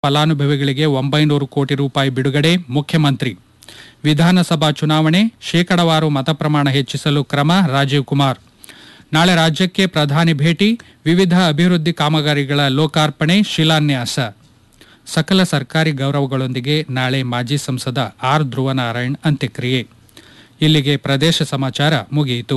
ಫಲಾನುಭವಿಗಳಿಗೆ ಒಂಬೈನೂರು ಕೋಟಿ ರೂಪಾಯಿ ಬಿಡುಗಡೆ ಮುಖ್ಯಮಂತ್ರಿ ವಿಧಾನಸಭಾ ಚುನಾವಣೆ ಶೇಕಡವಾರು ಮತ ಪ್ರಮಾಣ ಹೆಚ್ಚಿಸಲು ಕ್ರಮ ರಾಜೀವ್ ಕುಮಾರ್ ನಾಳೆ ರಾಜ್ಯಕ್ಕೆ ಪ್ರಧಾನಿ ಭೇಟಿ ವಿವಿಧ ಅಭಿವೃದ್ಧಿ ಕಾಮಗಾರಿಗಳ ಲೋಕಾರ್ಪಣೆ ಶಿಲಾನ್ಯಾಸ ಸಕಲ ಸರ್ಕಾರಿ ಗೌರವಗಳೊಂದಿಗೆ ನಾಳೆ ಮಾಜಿ ಸಂಸದ ಆರ್ ಧ್ರುವನಾರಾಯಣ್ ಅಂತ್ಯಕ್ರಿಯೆ ಇಲ್ಲಿಗೆ ಪ್ರದೇಶ ಸಮಾಚಾರ ಮುಗಿಯಿತು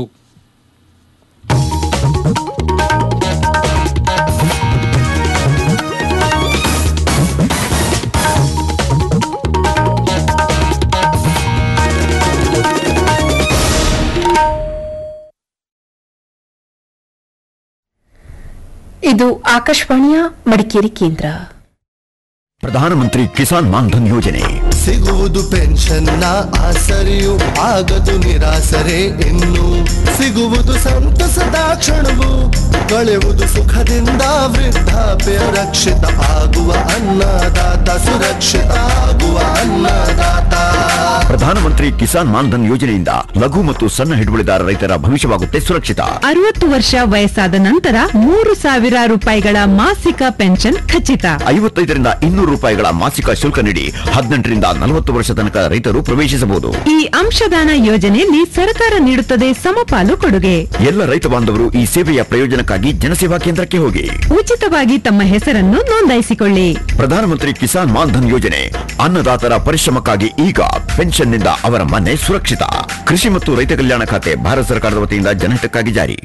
ಇದು ಆಕಾಶವಾಣಿಯ ಮಡಿಕೇರಿ ಕೇಂದ್ರ ಪ್ರಧಾನಮಂತ್ರಿ ಕಿಸಾನ್ ಮಾನ್ಧನ್ ಯೋಜನೆ ಸಿಗುವುದು ಪೆನ್ಷನ್ನ ಆಸರೆಯು ಆಗದು ನಿರಾಸರೆ ಇನ್ನು ಸಿಗುವುದು ಸಂತಸದ ಕ್ಷಣವು ಕಳೆಯುವುದು ಸುಖದಿಂದ ವೃದ್ಧಾಪ್ಯ ರಕ್ಷಿತ ಆಗುವ ಅನ್ನದಾತ ಸುರಕ್ಷಿತ ಆಗುವ ಅನ್ನದಾತ ಪ್ರಧಾನಮಂತ್ರಿ ಕಿಸಾನ್ ಮಾನ್ಧನ್ ಯೋಜನೆಯಿಂದ ಲಘು ಮತ್ತು ಸಣ್ಣ ಹಿಡುವಳಿದಾರ ರೈತರ ಭವಿಷ್ಯವಾಗುತ್ತೆ ಸುರಕ್ಷಿತ ಅರವತ್ತು ವರ್ಷ ವಯಸ್ಸಾದ ನಂತರ ಮೂರು ಸಾವಿರ ರೂಪಾಯಿಗಳ ಮಾಸಿಕ ಪೆನ್ಷನ್ ಖಚಿತ ಐವತ್ತೈದರಿಂದ ಇನ್ನೂರು ರೂಪಾಯಿಗಳ ಮಾಸಿಕ ಶುಲ್ಕ ನೀಡಿ ಹದಿನೆಂಟರಿಂದ ನಲವತ್ತು ವರ್ಷ ತನಕ ರೈತರು ಪ್ರವೇಶಿಸಬಹುದು ಈ ಅಂಶದಾನ ಯೋಜನೆಯಲ್ಲಿ ಸರ್ಕಾರ ನೀಡುತ್ತದೆ ಸಮಪಾಲು ಕೊಡುಗೆ ಎಲ್ಲ ರೈತ ಬಾಂಧವರು ಈ ಸೇವೆಯ ಪ್ರಯೋಜನಕ್ಕಾಗಿ ಜನಸೇವಾ ಕೇಂದ್ರಕ್ಕೆ ಹೋಗಿ ಉಚಿತವಾಗಿ ತಮ್ಮ ಹೆಸರನ್ನು ನೋಂದಾಯಿಸಿಕೊಳ್ಳಿ ಪ್ರಧಾನಮಂತ್ರಿ ಕಿಸಾನ್ ಮಾನ್ಧನ್ ಯೋಜನೆ ಅನ್ನದಾತರ ಪರಿಶ್ರಮಕ್ಕಾಗಿ ಈಗ ಪೆನ್ಷನ್ನಿಂದ ಅವರ ಮನೆ ಸುರಕ್ಷಿತ ಕೃಷಿ ಮತ್ತು ರೈತ ಕಲ್ಯಾಣ ಖಾತೆ ಭಾರತ ಸರ್ಕಾರದ ವತಿಯಿಂದ ಜನಹಿತಕ್ಕಾಗಿ ಜಾರಿ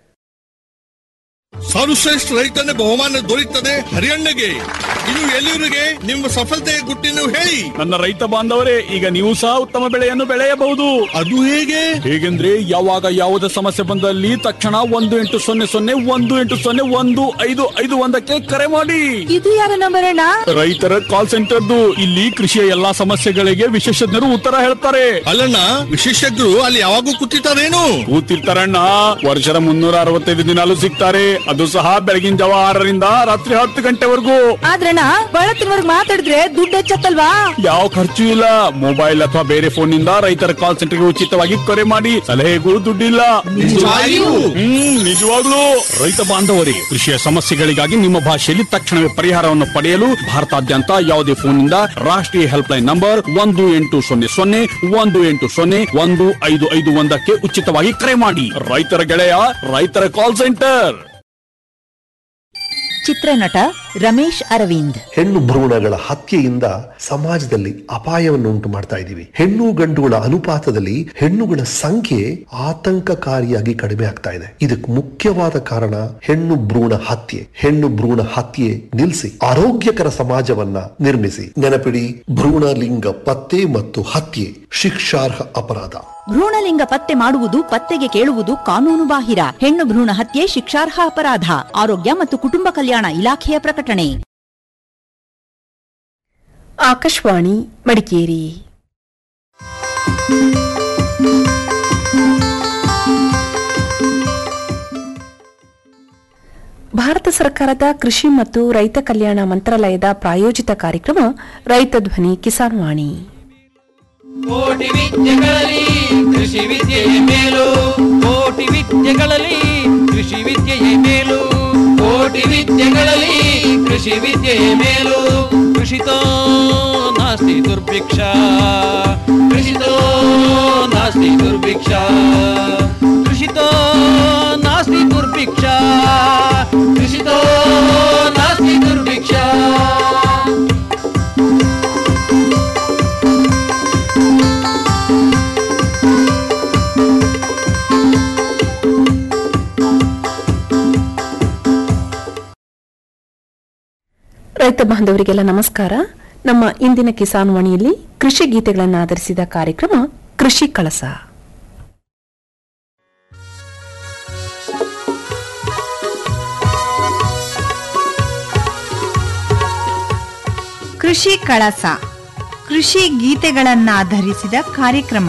ಸರ್ವಶ್ರೇಷ್ಠ ರೈತನ ಬಹುಮಾನ ದೊರೆಯುತ್ತದೆ ಹರಿಯಣ್ಣಗೆ ಇದು ಎಲ್ಲಿವರಿಗೆ ನಿಮ್ಮ ಸಫಲತೆಯ ಗುಟ್ಟಿನ ಹೇಳಿ ನನ್ನ ರೈತ ಬಾಂಧವರೇ ಈಗ ನೀವು ಸಹ ಉತ್ತಮ ಬೆಳೆಯನ್ನು ಬೆಳೆಯಬಹುದು ಅದು ಹೇಗೆ ಹೇಗೆಂದ್ರೆ ಯಾವಾಗ ಯಾವುದೇ ಸಮಸ್ಯೆ ಬಂದಲ್ಲಿ ತಕ್ಷಣ ಒಂದು ಎಂಟು ಸೊನ್ನೆ ಸೊನ್ನೆ ಒಂದು ಎಂಟು ಸೊನ್ನೆ ಒಂದು ಐದು ಐದು ಒಂದಕ್ಕೆ ಕರೆ ಮಾಡಿ ಇದು ಯಾರ ನಂಬರ್ ಅಣ್ಣ ರೈತರ ಕಾಲ್ ಸೆಂಟರ್ದು ಇಲ್ಲಿ ಕೃಷಿಯ ಎಲ್ಲಾ ಸಮಸ್ಯೆಗಳಿಗೆ ವಿಶೇಷಜ್ಞರು ಉತ್ತರ ಹೇಳ್ತಾರೆ ಅಲ್ಲಣ್ಣ ವಿಶೇಷಜ್ಞರು ಅಲ್ಲಿ ಯಾವಾಗೂ ಕೂತಿರ್ತಾರೇನು ಕೂತಿರ್ತಾರಣ್ಣ ವರ್ಷದ ಮುನ್ನೂರ ಅರವತ್ತೈದು ದಿನಾಲು ಸಿಗ್ತಾರೆ ಅದು ಸಹ ಬೆಳಗಿನ ಜಾವ ಆರರಿಂದ ರಾತ್ರಿ ಹತ್ತು ಗಂಟೆವರೆಗೂ ಆದ್ರಣ್ಣ ಬಳತ್ತಿನವರ್ಗ್ ಮಾತಾಡಿದ್ರೆ ದುಡ್ಡು ಹೆಚ್ಚತ್ತಲ್ವಾ ಯಾವ ಖರ್ಚು ಇಲ್ಲ ಮೊಬೈಲ್ ಅಥವಾ ಬೇರೆ ಫೋನ್ ನಿಂದ ರೈತರ ಕಾಲ್ ಸೆಂಟರ್ಗೆ ಉಚಿತವಾಗಿ ಕರೆ ಮಾಡಿ ಸಲಹೆಗೂ ದುಡ್ಡಿಲ್ಲ ನಿಜವಾಗಿಯೂ? ಹ್ಮ್ ನಿಜವಾಗ್ಲೂ ರೈತ ಬಾಂಧವರೇ ಕೃಷಿಯ ಸಮಸ್ಯೆಗಳಿಗಾಗಿ ನಿಮ್ಮ ಭಾಷೆಯಲ್ಲಿ ತಕ್ಷಣವೇ ಪರಿಹಾರವನ್ನು ಪಡೆಯಲು ಭಾರತಾದ್ಯಂತ ಯಾವುದೇ ಫೋನ್ನಿಂದ ರಾಷ್ಟ್ರೀಯ ಹೆಲ್ಪ್ ಲೈನ್ ನಂಬರ್ ಒಂದು ಎಂಟು ಸೊನ್ನೆ ಸೊನ್ನೆ ಒಂದು ಎಂಟು ಸೊನ್ನೆ ಒಂದು ಐದು ಐದು ಒಂದಕ್ಕೆ ಉಚಿತವಾಗಿ ಕರೆ ಮಾಡಿ ರೈತರ ಗೆಳೆಯ ರೈತರ ಕಾಲ್ ಸೆಂಟರ್ ಚಿತ್ರನಟ ರಮೇಶ್ ಅರವಿಂದ್ ಹೆಣ್ಣು ಭ್ರೂಣಗಳ ಹತ್ಯೆಯಿಂದ ಸಮಾಜದಲ್ಲಿ ಅಪಾಯವನ್ನು ಉಂಟು ಮಾಡ್ತಾ ಇದ್ದೀವಿ ಹೆಣ್ಣು ಗಂಡುಗಳ ಅನುಪಾತದಲ್ಲಿ ಹೆಣ್ಣುಗಳ ಸಂಖ್ಯೆ ಆತಂಕಕಾರಿಯಾಗಿ ಕಡಿಮೆ ಆಗ್ತಾ ಇದೆ ಇದಕ್ಕೆ ಮುಖ್ಯವಾದ ಕಾರಣ ಹೆಣ್ಣು ಭ್ರೂಣ ಹತ್ಯೆ ಹೆಣ್ಣು ಭ್ರೂಣ ಹತ್ಯೆ ನಿಲ್ಲಿಸಿ ಆರೋಗ್ಯಕರ ಸಮಾಜವನ್ನ ನಿರ್ಮಿಸಿ ನೆನಪಿಡಿ ಭ್ರೂಣ ಲಿಂಗ ಪತ್ತೆ ಮತ್ತು ಹತ್ಯೆ ಶಿಕ್ಷಾರ್ಹ ಅಪರಾಧ ಭ್ರೂಣಲಿಂಗ ಪತ್ತೆ ಮಾಡುವುದು ಪತ್ತೆಗೆ ಕೇಳುವುದು ಕಾನೂನು ಬಾಹಿರ ಹೆಣ್ಣು ಭ್ರೂಣ ಹತ್ಯೆ ಶಿಕ್ಷಾರ್ಹ ಅಪರಾಧ ಆರೋಗ್ಯ ಮತ್ತು ಕುಟುಂಬ ಕಲ್ಯಾಣ ಇಲಾಖೆಯ ಪ್ರಕಟಣೆ ಆಕಾಶವಾಣಿ ಮಡಿಕೇರಿ ಭಾರತ ಸರ್ಕಾರದ ಕೃಷಿ ಮತ್ತು ರೈತ ಕಲ್ಯಾಣ ಮಂತ್ರಾಲಯದ ಪ್ರಾಯೋಜಿತ ಕಾರ್ಯಕ್ರಮ ರೈತ ಧ್ವನಿ ಕಿಸಾನ್ ವಾಣಿ ಕೋಟಿ ವಿದ್ಯೆಗಳಲ್ಲಿ ಕೃಷಿ ವಿದ್ಯೆಯೇ ಮೇಲು ಕೋಟಿ ವಿದ್ಯೆಗಳಲ್ಲಿ ಕೃಷಿ ವಿದ್ಯೆಯೇ ಮೇಲು ಕೋಟಿ ವಿದ್ಯೆಗಳಲ್ಲಿ ಕೃಷಿ ವಿದ್ಯೆಯೇ ಮೇಲು ಕೃಷಿತೋ ನಾಸ್ತಿ ದುರ್ಭಿಕ್ಷ ಕೃಷಿತೋ ನಾಸ್ತಿ ದುರ್ಭಿಕ್ಷ ಕೃಷಿತೋ ನಾಸ್ತಿ ದುರ್ಭಿಕ್ಷ ಕೃಷಿತೋ ನಾಸ್ತಿ ದುರ್ಭಿಕ್ಷ ರೈತ ಬಾಂಧವರಿಗೆಲ್ಲ ನಮಸ್ಕಾರ ನಮ್ಮ ಇಂದಿನ ಕಿಸಾನ್ ವಾಣಿಯಲ್ಲಿ ಕೃಷಿ ಗೀತೆಗಳನ್ನು ಆಧರಿಸಿದ ಕಾರ್ಯಕ್ರಮ ಕೃಷಿ ಕಳಸ ಕೃಷಿ ಕಳಸ ಕೃಷಿ ಗೀತೆಗಳನ್ನಾಧರಿಸಿದ ಕಾರ್ಯಕ್ರಮ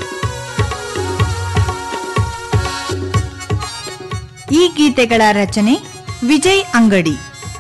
ಈ ಗೀತೆಗಳ ರಚನೆ ವಿಜಯ್ ಅಂಗಡಿ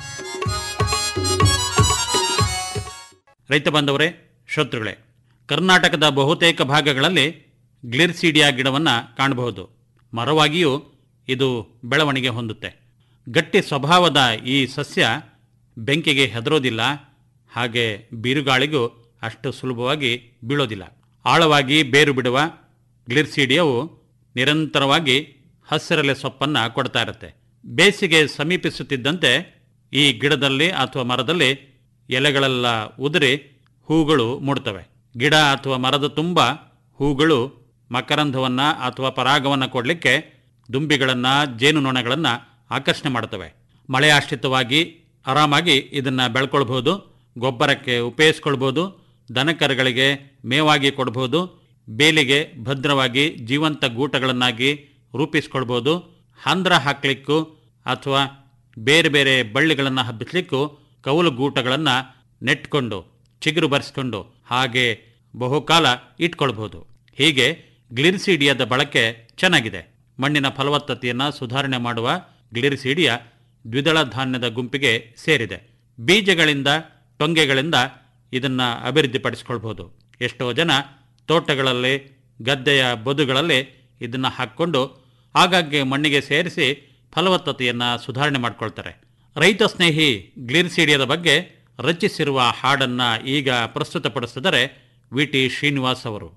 ರೈತ ಬಾಂಧವರೇ ಶ್ರೋತೃಗಳೇ ಕರ್ನಾಟಕದ ಬಹುತೇಕ ಭಾಗಗಳಲ್ಲಿ ಗ್ಲಿರ್ಸೀಡಿಯಾ ಗಿಡವನ್ನು ಕಾಣಬಹುದು ಮರವಾಗಿಯೂ ಇದು ಬೆಳವಣಿಗೆ ಹೊಂದುತ್ತೆ ಗಟ್ಟಿ ಸ್ವಭಾವದ ಈ ಸಸ್ಯ ಬೆಂಕಿಗೆ ಹೆದರೋದಿಲ್ಲ ಹಾಗೆ ಬಿರುಗಾಳಿಗೂ ಅಷ್ಟು ಸುಲಭವಾಗಿ ಬೀಳೋದಿಲ್ಲ ಆಳವಾಗಿ ಬೇರು ಬಿಡುವ ಗ್ಲಿರ್ಸೀಡಿಯವು ನಿರಂತರವಾಗಿ ಹಸಿರೆಲೆ ಸೊಪ್ಪನ್ನು ಕೊಡ್ತಾ ಇರುತ್ತೆ ಬೇಸಿಗೆ ಸಮೀಪಿಸುತ್ತಿದ್ದಂತೆ ಈ ಗಿಡದಲ್ಲಿ ಅಥವಾ ಮರದಲ್ಲಿ ಎಲೆಗಳೆಲ್ಲ ಉದುರಿ ಹೂಗಳು ಮೂಡ್ತವೆ ಗಿಡ ಅಥವಾ ಮರದ ತುಂಬ ಹೂಗಳು ಮಕರಂಧವನ್ನು ಅಥವಾ ಪರಾಗವನ್ನು ಕೊಡಲಿಕ್ಕೆ ದುಂಬಿಗಳನ್ನು ಜೇನುನೊಣಗಳನ್ನು ಆಕರ್ಷಣೆ ಮಾಡ್ತವೆ ಮಳೆ ಆಶ್ರಿತವಾಗಿ ಆರಾಮಾಗಿ ಇದನ್ನು ಬೆಳ್ಕೊಳ್ಬೋದು ಗೊಬ್ಬರಕ್ಕೆ ಉಪಯೋಗಿಸ್ಕೊಳ್ಬೋದು ದನಕರುಗಳಿಗೆ ಮೇವಾಗಿ ಕೊಡ್ಬೋದು ಬೇಲಿಗೆ ಭದ್ರವಾಗಿ ಜೀವಂತ ಗೂಟಗಳನ್ನಾಗಿ ರೂಪಿಸ್ಕೊಳ್ಬೋದು ಹಂದ್ರ ಹಾಕ್ಲಿಕ್ಕೂ ಅಥವಾ ಬೇರೆ ಬೇರೆ ಬಳ್ಳಿಗಳನ್ನು ಹಬ್ಬಿಸ್ಲಿಕ್ಕೂ ಕೌಲು ಗೂಟಗಳನ್ನು ನೆಟ್ಕೊಂಡು ಚಿಗುರು ಬರೆಸ್ಕೊಂಡು ಹಾಗೆ ಬಹುಕಾಲ ಇಟ್ಕೊಳ್ಬೋದು ಹೀಗೆ ಗ್ಲಿರಿಸೀಡಿಯಾದ ಬಳಕೆ ಚೆನ್ನಾಗಿದೆ ಮಣ್ಣಿನ ಫಲವತ್ತತೆಯನ್ನು ಸುಧಾರಣೆ ಮಾಡುವ ಗ್ಲಿರಿಸೀಡಿಯ ದ್ವಿದಳ ಧಾನ್ಯದ ಗುಂಪಿಗೆ ಸೇರಿದೆ ಬೀಜಗಳಿಂದ ಟೊಂಗೆಗಳಿಂದ ಇದನ್ನು ಅಭಿವೃದ್ಧಿಪಡಿಸ್ಕೊಳ್ಬೋದು ಎಷ್ಟೋ ಜನ ತೋಟಗಳಲ್ಲಿ ಗದ್ದೆಯ ಬದುಗಳಲ್ಲಿ ಇದನ್ನು ಹಾಕ್ಕೊಂಡು ಆಗಾಗ್ಗೆ ಮಣ್ಣಿಗೆ ಸೇರಿಸಿ ಫಲವತ್ತತೆಯನ್ನು ಸುಧಾರಣೆ ಮಾಡ್ಕೊಳ್ತಾರೆ ರೈತ ಸ್ನೇಹಿ ಗ್ಲಿರ್ಸೀಡಿಯದ ಬಗ್ಗೆ ರಚಿಸಿರುವ ಹಾಡನ್ನು ಈಗ ಪ್ರಸ್ತುತಪಡಿಸಿದರೆ ವಿ ಟಿ ಶ್ರೀನಿವಾಸ್ ಅವರು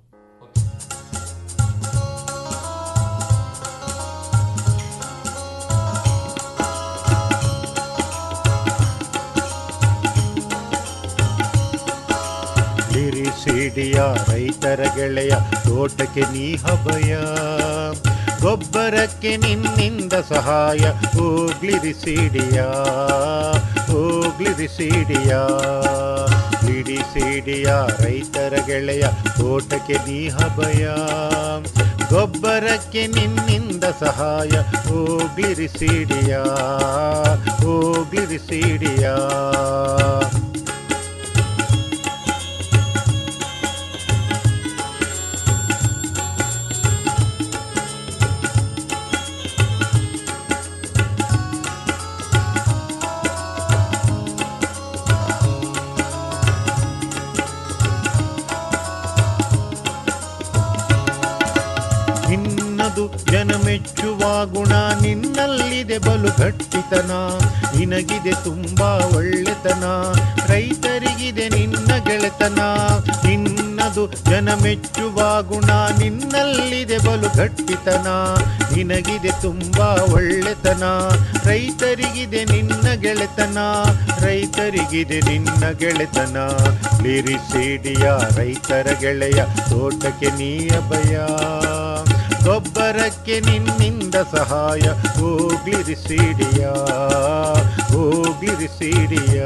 ಸಿಡಿಯ ರೈತರ ಗೆಳೆಯ ತೋಟಕ್ಕೆ ನೀ ಹಬಯ ಗೊಬ್ಬರಕ್ಕೆ ನಿನ್ನಿಂದ ಸಹಾಯ ಹೋಗ್ಲಿರಿ ಸಿಡಿಯ ಹೋಗ್ಲಿರಿ ಸಿಡಿಯ ಸಿಡಿ ಸಿಡಿಯ ರೈತರ ಗೆಳೆಯ ತೋಟಕ್ಕೆ ನೀ ಹಬಯ ಗೊಬ್ಬರಕ್ಕೆ ನಿನ್ನಿಂದ ಸಹಾಯ ಹೋಗ್ಲಿರಿ ಸಿಡಿಯ ಹೋಗ್ಲಿರಿ ಸಿಡಿಯ ನಿನ್ನದು ಜನ ಮೆಚ್ಚುವ ಗುಣ ನಿನ್ನಲ್ಲಿದೆ ಬಲು ಗಟ್ಟಿತನ ನಿನಗಿದೆ ತುಂಬಾ ಒಳ್ಳೆತನ ರೈತರಿಗಿದೆ ನಿನ್ನ ಗೆಳೆತನ ನಿನ್ನದು ಜನ ಮೆಚ್ಚುವ ಗುಣ ನಿನ್ನಲ್ಲಿದೆ ಬಲು ಗಟ್ಟಿತನ ನಿನಗಿದೆ ತುಂಬಾ ಒಳ್ಳೆತನ ರೈತರಿಗಿದೆ ನಿನ್ನ ಗೆಳೆತನ ರೈತರಿಗಿದೆ ನಿನ್ನ ಗೆಳೆತನ ಲಿರಿಸಿಡಿಯ ರೈತರ ಗೆಳೆಯ ತೋಟಕ್ಕೆ ನೀಯ ಭಯ ಗೊಬ್ಬರಕ್ಕೆ ನಿನ್ನಿಂದ ಸಹಾಯ ಹೋಗ್ಲಿರಿ ಸಿಡಿಯ ಹೋಗ್ಲಿರಿ ಸಿಡಿಯ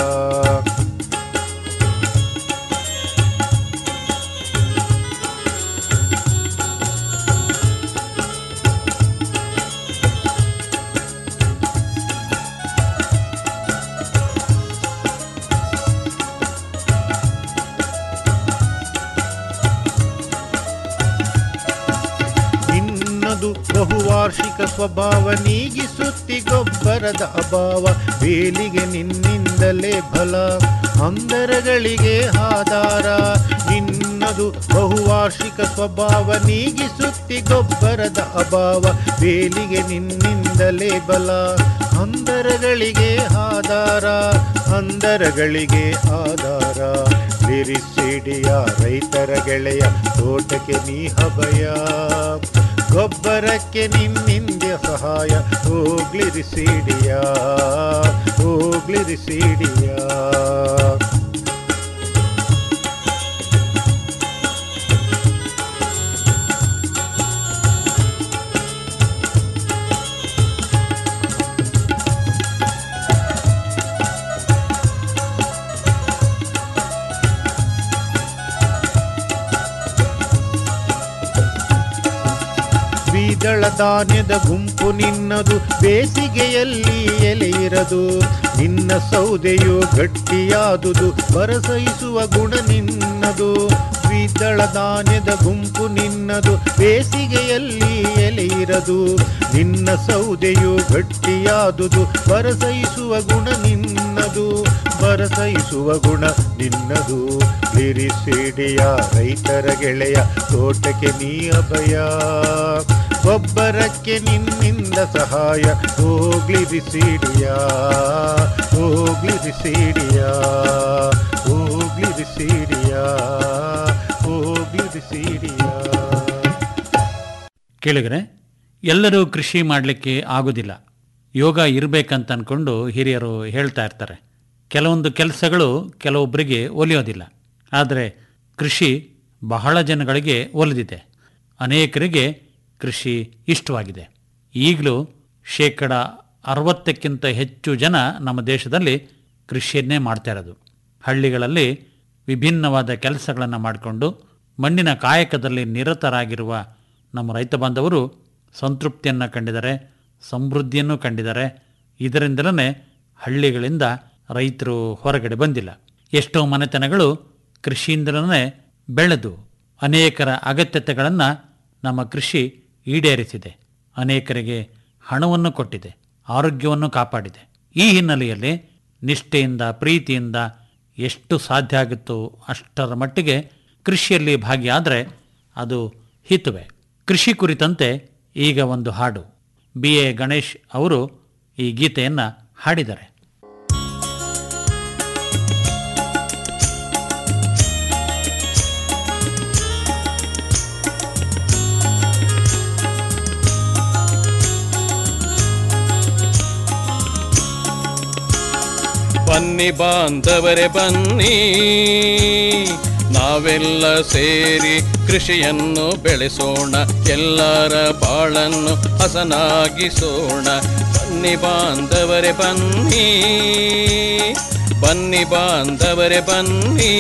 ನಿನ್ನದು ಬಹುವಾರ್ಷಿಕ ಸ್ವಭಾವ ನೀಗಿಸುತ್ತಿ ಗೊಬ್ಬರದ ಅಭಾವ ಬೇಲಿಗೆ ನಿನ್ನಿಂದಲೇ ಬಲ ಅಂದರಗಳಿಗೆ ಆಧಾರ ನಿನ್ನದು ಬಹುವಾರ್ಷಿಕ ಸ್ವಭಾವ ನೀಗಿಸುತ್ತಿ ಗೊಬ್ಬರದ ಅಭಾವ ಬೇಲಿಗೆ ನಿನ್ನಿಂದಲೇ ಬಲ ಅಂದರಗಳಿಗೆ ಆಧಾರ ಅಂದರಗಳಿಗೆ ಆಧಾರ ಲಿರಿಸಿಡಿಯ ರೈತರ ಗೆಳೆಯ ತೋಟಕ್ಕೆ ನೀ ಹಬಯ ಗೊಬ್ಬರಕ್ಕೆ ನಿನ್ನಿಂದ ಸಹಾಯ ಹೋಗ್ಲಿರಿ ಸಿಡಿಯ ಹೋಗ್ಲಿರಿ ಸಿಡಿಯ ದ್ವಿದಳ ಧಾನ್ಯದ ಗುಂಪು ನಿನ್ನದು ಬೇಸಿಗೆಯಲ್ಲಿ ಎಲೆ ಇರದು ನಿನ್ನ ಸೌದೆಯು ಗಟ್ಟಿಯಾದುದು ಬರಸೈಸುವ ಗುಣ ನಿನ್ನದು ದ್ವಿದಳ ಧಾನ್ಯದ ಗುಂಪು ನಿನ್ನದು ಬೇಸಿಗೆಯಲ್ಲಿ ಎಲೆ ಇರದು ನಿನ್ನ ಸೌದೆಯು ಗಟ್ಟಿಯಾದುದು ಬರಸೈಸುವ ಗುಣ ನಿನ್ನದು ಬರಸೈಸುವ ಗುಣ ನಿನ್ನದು ಲಿರಿಸಿಡಿಯ ರೈತರ ಗೆಳೆಯ ತೋಟಕ್ಕೆ ನೀ ಅಭಯ ಗೊಬ್ಬರಕ್ಕೆ ನಿನ್ನಿಂದ ಸಹಾಯ ಹೋಗ್ಲಿ ರಿಸಿಡಿಯಾ ಹೋಗ್ಲಿ ರಿಸಿಡಿಯಾ ಹೋಗ್ಲಿ ರಿಸಿಡಿಯಾ ಹೋಗ್ಲಿ ರಿಸಿಡಿಯಾ ಕೇಳಿದರೆ ಎಲ್ಲರೂ ಕೃಷಿ ಮಾಡಲಿಕ್ಕೆ ಆಗೋದಿಲ್ಲ ಯೋಗ ಇರಬೇಕಂತ ಅಂದ್ಕೊಂಡು ಹಿರಿಯರು ಹೇಳ್ತಾ ಇರ್ತಾರೆ ಕೆಲವೊಂದು ಕೆಲಸಗಳು ಕೆಲವೊಬ್ಬರಿಗೆ ಒಲಿಯೋದಿಲ್ಲ ಆದರೆ ಕೃಷಿ ಬಹಳ ಜನಗಳಿಗೆ ಒಲಿದಿದೆ ಅನೇಕರಿಗೆ ಕೃಷಿ ಇಷ್ಟವಾಗಿದೆ ಈಗಲೂ ಶೇಕಡ ಅರವತ್ತಕ್ಕಿಂತ ಹೆಚ್ಚು ಜನ ನಮ್ಮ ದೇಶದಲ್ಲಿ ಕೃಷಿಯನ್ನೇ ಮಾಡ್ತಾ ಇರೋದು ಹಳ್ಳಿಗಳಲ್ಲಿ ವಿಭಿನ್ನವಾದ ಕೆಲಸಗಳನ್ನು ಮಾಡಿಕೊಂಡು ಮಣ್ಣಿನ ಕಾಯಕದಲ್ಲಿ ನಿರತರಾಗಿರುವ ನಮ್ಮ ರೈತ ಬಾಂಧವರು ಸಂತೃಪ್ತಿಯನ್ನು ಕಂಡಿದ್ದಾರೆ ಸಮೃದ್ಧಿಯನ್ನು ಕಂಡಿದ್ದಾರೆ ಇದರಿಂದಲೇ ಹಳ್ಳಿಗಳಿಂದ ರೈತರು ಹೊರಗಡೆ ಬಂದಿಲ್ಲ ಎಷ್ಟೋ ಮನೆತನಗಳು ಕೃಷಿಯಿಂದಲೇ ಬೆಳೆದು ಅನೇಕರ ಅಗತ್ಯತೆಗಳನ್ನು ನಮ್ಮ ಕೃಷಿ ಈಡೇರಿಸಿದೆ ಅನೇಕರಿಗೆ ಹಣವನ್ನು ಕೊಟ್ಟಿದೆ ಆರೋಗ್ಯವನ್ನು ಕಾಪಾಡಿದೆ ಈ ಹಿನ್ನೆಲೆಯಲ್ಲಿ ನಿಷ್ಠೆಯಿಂದ ಪ್ರೀತಿಯಿಂದ ಎಷ್ಟು ಸಾಧ್ಯ ಆಗುತ್ತೋ ಅಷ್ಟರ ಮಟ್ಟಿಗೆ ಕೃಷಿಯಲ್ಲಿ ಭಾಗಿಯಾದರೆ ಅದು ಹಿತುವೆ ಕೃಷಿ ಕುರಿತಂತೆ ಈಗ ಒಂದು ಹಾಡು ಬಿ ಎ ಗಣೇಶ್ ಅವರು ಈ ಗೀತೆಯನ್ನು ಹಾಡಿದ್ದಾರೆ ಬನ್ನಿ ಬಾಂಧವರೇ ಬನ್ನಿ ನಾವೆಲ್ಲ ಸೇರಿ ಕೃಷಿಯನ್ನು ಬೆಳೆಸೋಣ ಎಲ್ಲರ ಬಾಳನ್ನು ಹಸನಾಗಿಸೋಣ ಬನ್ನಿ ಬಾಂಧವರೇ ಬನ್ನಿ ಬನ್ನಿ ಬಾಂಧವರೇ ಬನ್ನಿ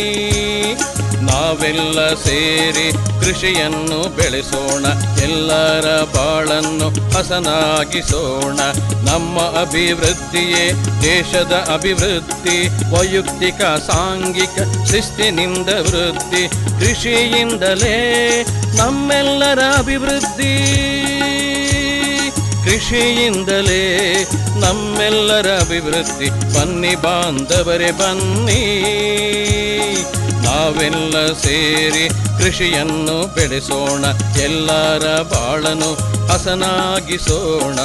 ನಾವೆಲ್ಲ ಸೇರಿ ಕೃಷಿಯನ್ನು ಬೆಳೆಸೋಣ ಎಲ್ಲರ ಬಾಳನ್ನು ಹಸನಾಗಿಸೋಣ ನಮ್ಮ ಅಭಿವೃದ್ಧಿಯೇ ದೇಶದ ಅಭಿವೃದ್ಧಿ ವೈಯಕ್ತಿಕ ಸಾಂಘಿಕ ಶಿಸ್ತಿನಿಂದ ವೃದ್ಧಿ ಕೃಷಿಯಿಂದಲೇ ನಮ್ಮೆಲ್ಲರ ಅಭಿವೃದ್ಧಿ ಕೃಷಿಯಿಂದಲೇ ನಮ್ಮೆಲ್ಲರ ಅಭಿವೃದ್ಧಿ ಬನ್ನಿ ಬಾಂಧವರೇ ಬನ್ನಿ ನಾವೆಲ್ಲ ಸೇರಿ ಕೃಷಿಯನ್ನು ಬೆಳೆಸೋಣ ಎಲ್ಲರ ಬಾಳನು ಹಸನಾಗಿಸೋಣ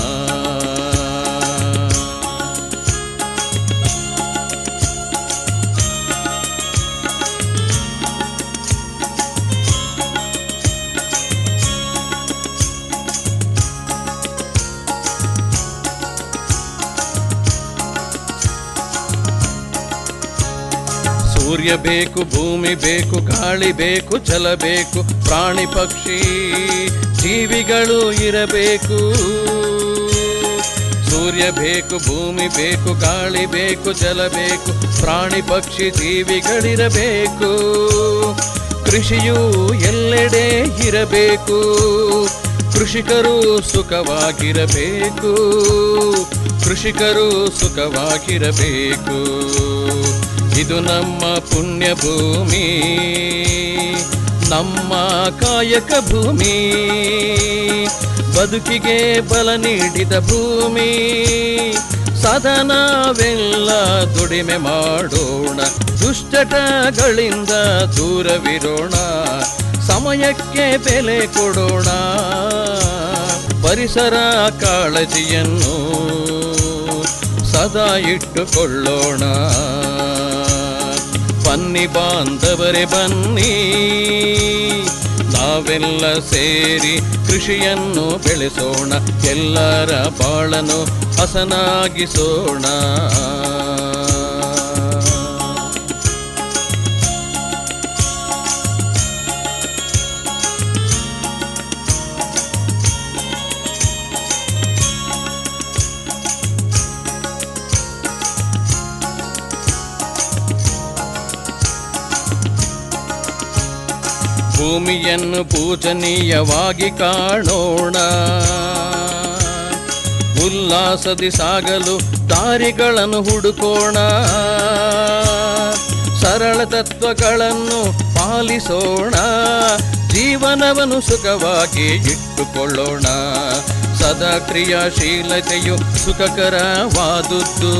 ಸೂರ್ಯ ಬೇಕು ಭೂಮಿ ಬೇಕು ಗಾಳಿ ಬೇಕು ಜಲ ಬೇಕು ಪ್ರಾಣಿ ಪಕ್ಷಿ ಜೀವಿಗಳು ಇರಬೇಕು ಸೂರ್ಯ ಬೇಕು ಭೂಮಿ ಬೇಕು ಗಾಳಿ ಬೇಕು ಜಲ ಬೇಕು ಪ್ರಾಣಿ ಪಕ್ಷಿ ಜೀವಿಗಳಿರಬೇಕು ಕೃಷಿಯು ಎಲ್ಲೆಡೆ ಇರಬೇಕು ಕೃಷಿಕರು ಸುಖವಾಗಿರಬೇಕು ಕೃಷಿಕರು ಸುಖವಾಗಿರಬೇಕು ಇದು ನಮ್ಮ ಪುಣ್ಯ ಭೂಮಿ ನಮ್ಮ ಕಾಯಕ ಭೂಮಿ ಬದುಕಿಗೆ ಬಲ ನೀಡಿದ ಭೂಮಿ ಸದಾ ನಾವೆಲ್ಲ ದುಡಿಮೆ ಮಾಡೋಣ ದುಷ್ಟಟಗಳಿಂದ ದೂರವಿರೋಣ ಸಮಯಕ್ಕೆ ಬೆಲೆ ಕೊಡೋಣ ಪರಿಸರ ಕಾಳಜಿಯನ್ನು ಸದಾ ಇಟ್ಟುಕೊಳ್ಳೋಣ ಬನ್ನಿ ಬಾಂಧವರೇ ಬನ್ನಿ ನಾವೆಲ್ಲ ಸೇರಿ ಕೃಷಿಯನ್ನು ಬೆಳೆಸೋಣ ಎಲ್ಲರ ಬಾಳನು ಹಸನಾಗಿಸೋಣ ಭೂಮಿಯನ್ನು ಪೂಜನೀಯವಾಗಿ ಕಾಣೋಣ ಉಲ್ಲಾಸದಿ ಸಾಗಲು ದಾರಿಗಳನ್ನು ಹುಡುಕೋಣ ಸರಳ ತತ್ವಗಳನ್ನು ಪಾಲಿಸೋಣ ಜೀವನವನ್ನು ಸುಖವಾಗಿ ಇಟ್ಟುಕೊಳ್ಳೋಣ ಸದಾ ಕ್ರಿಯಾಶೀಲತೆಯು ಸುಖಕರವಾದುದ್ದು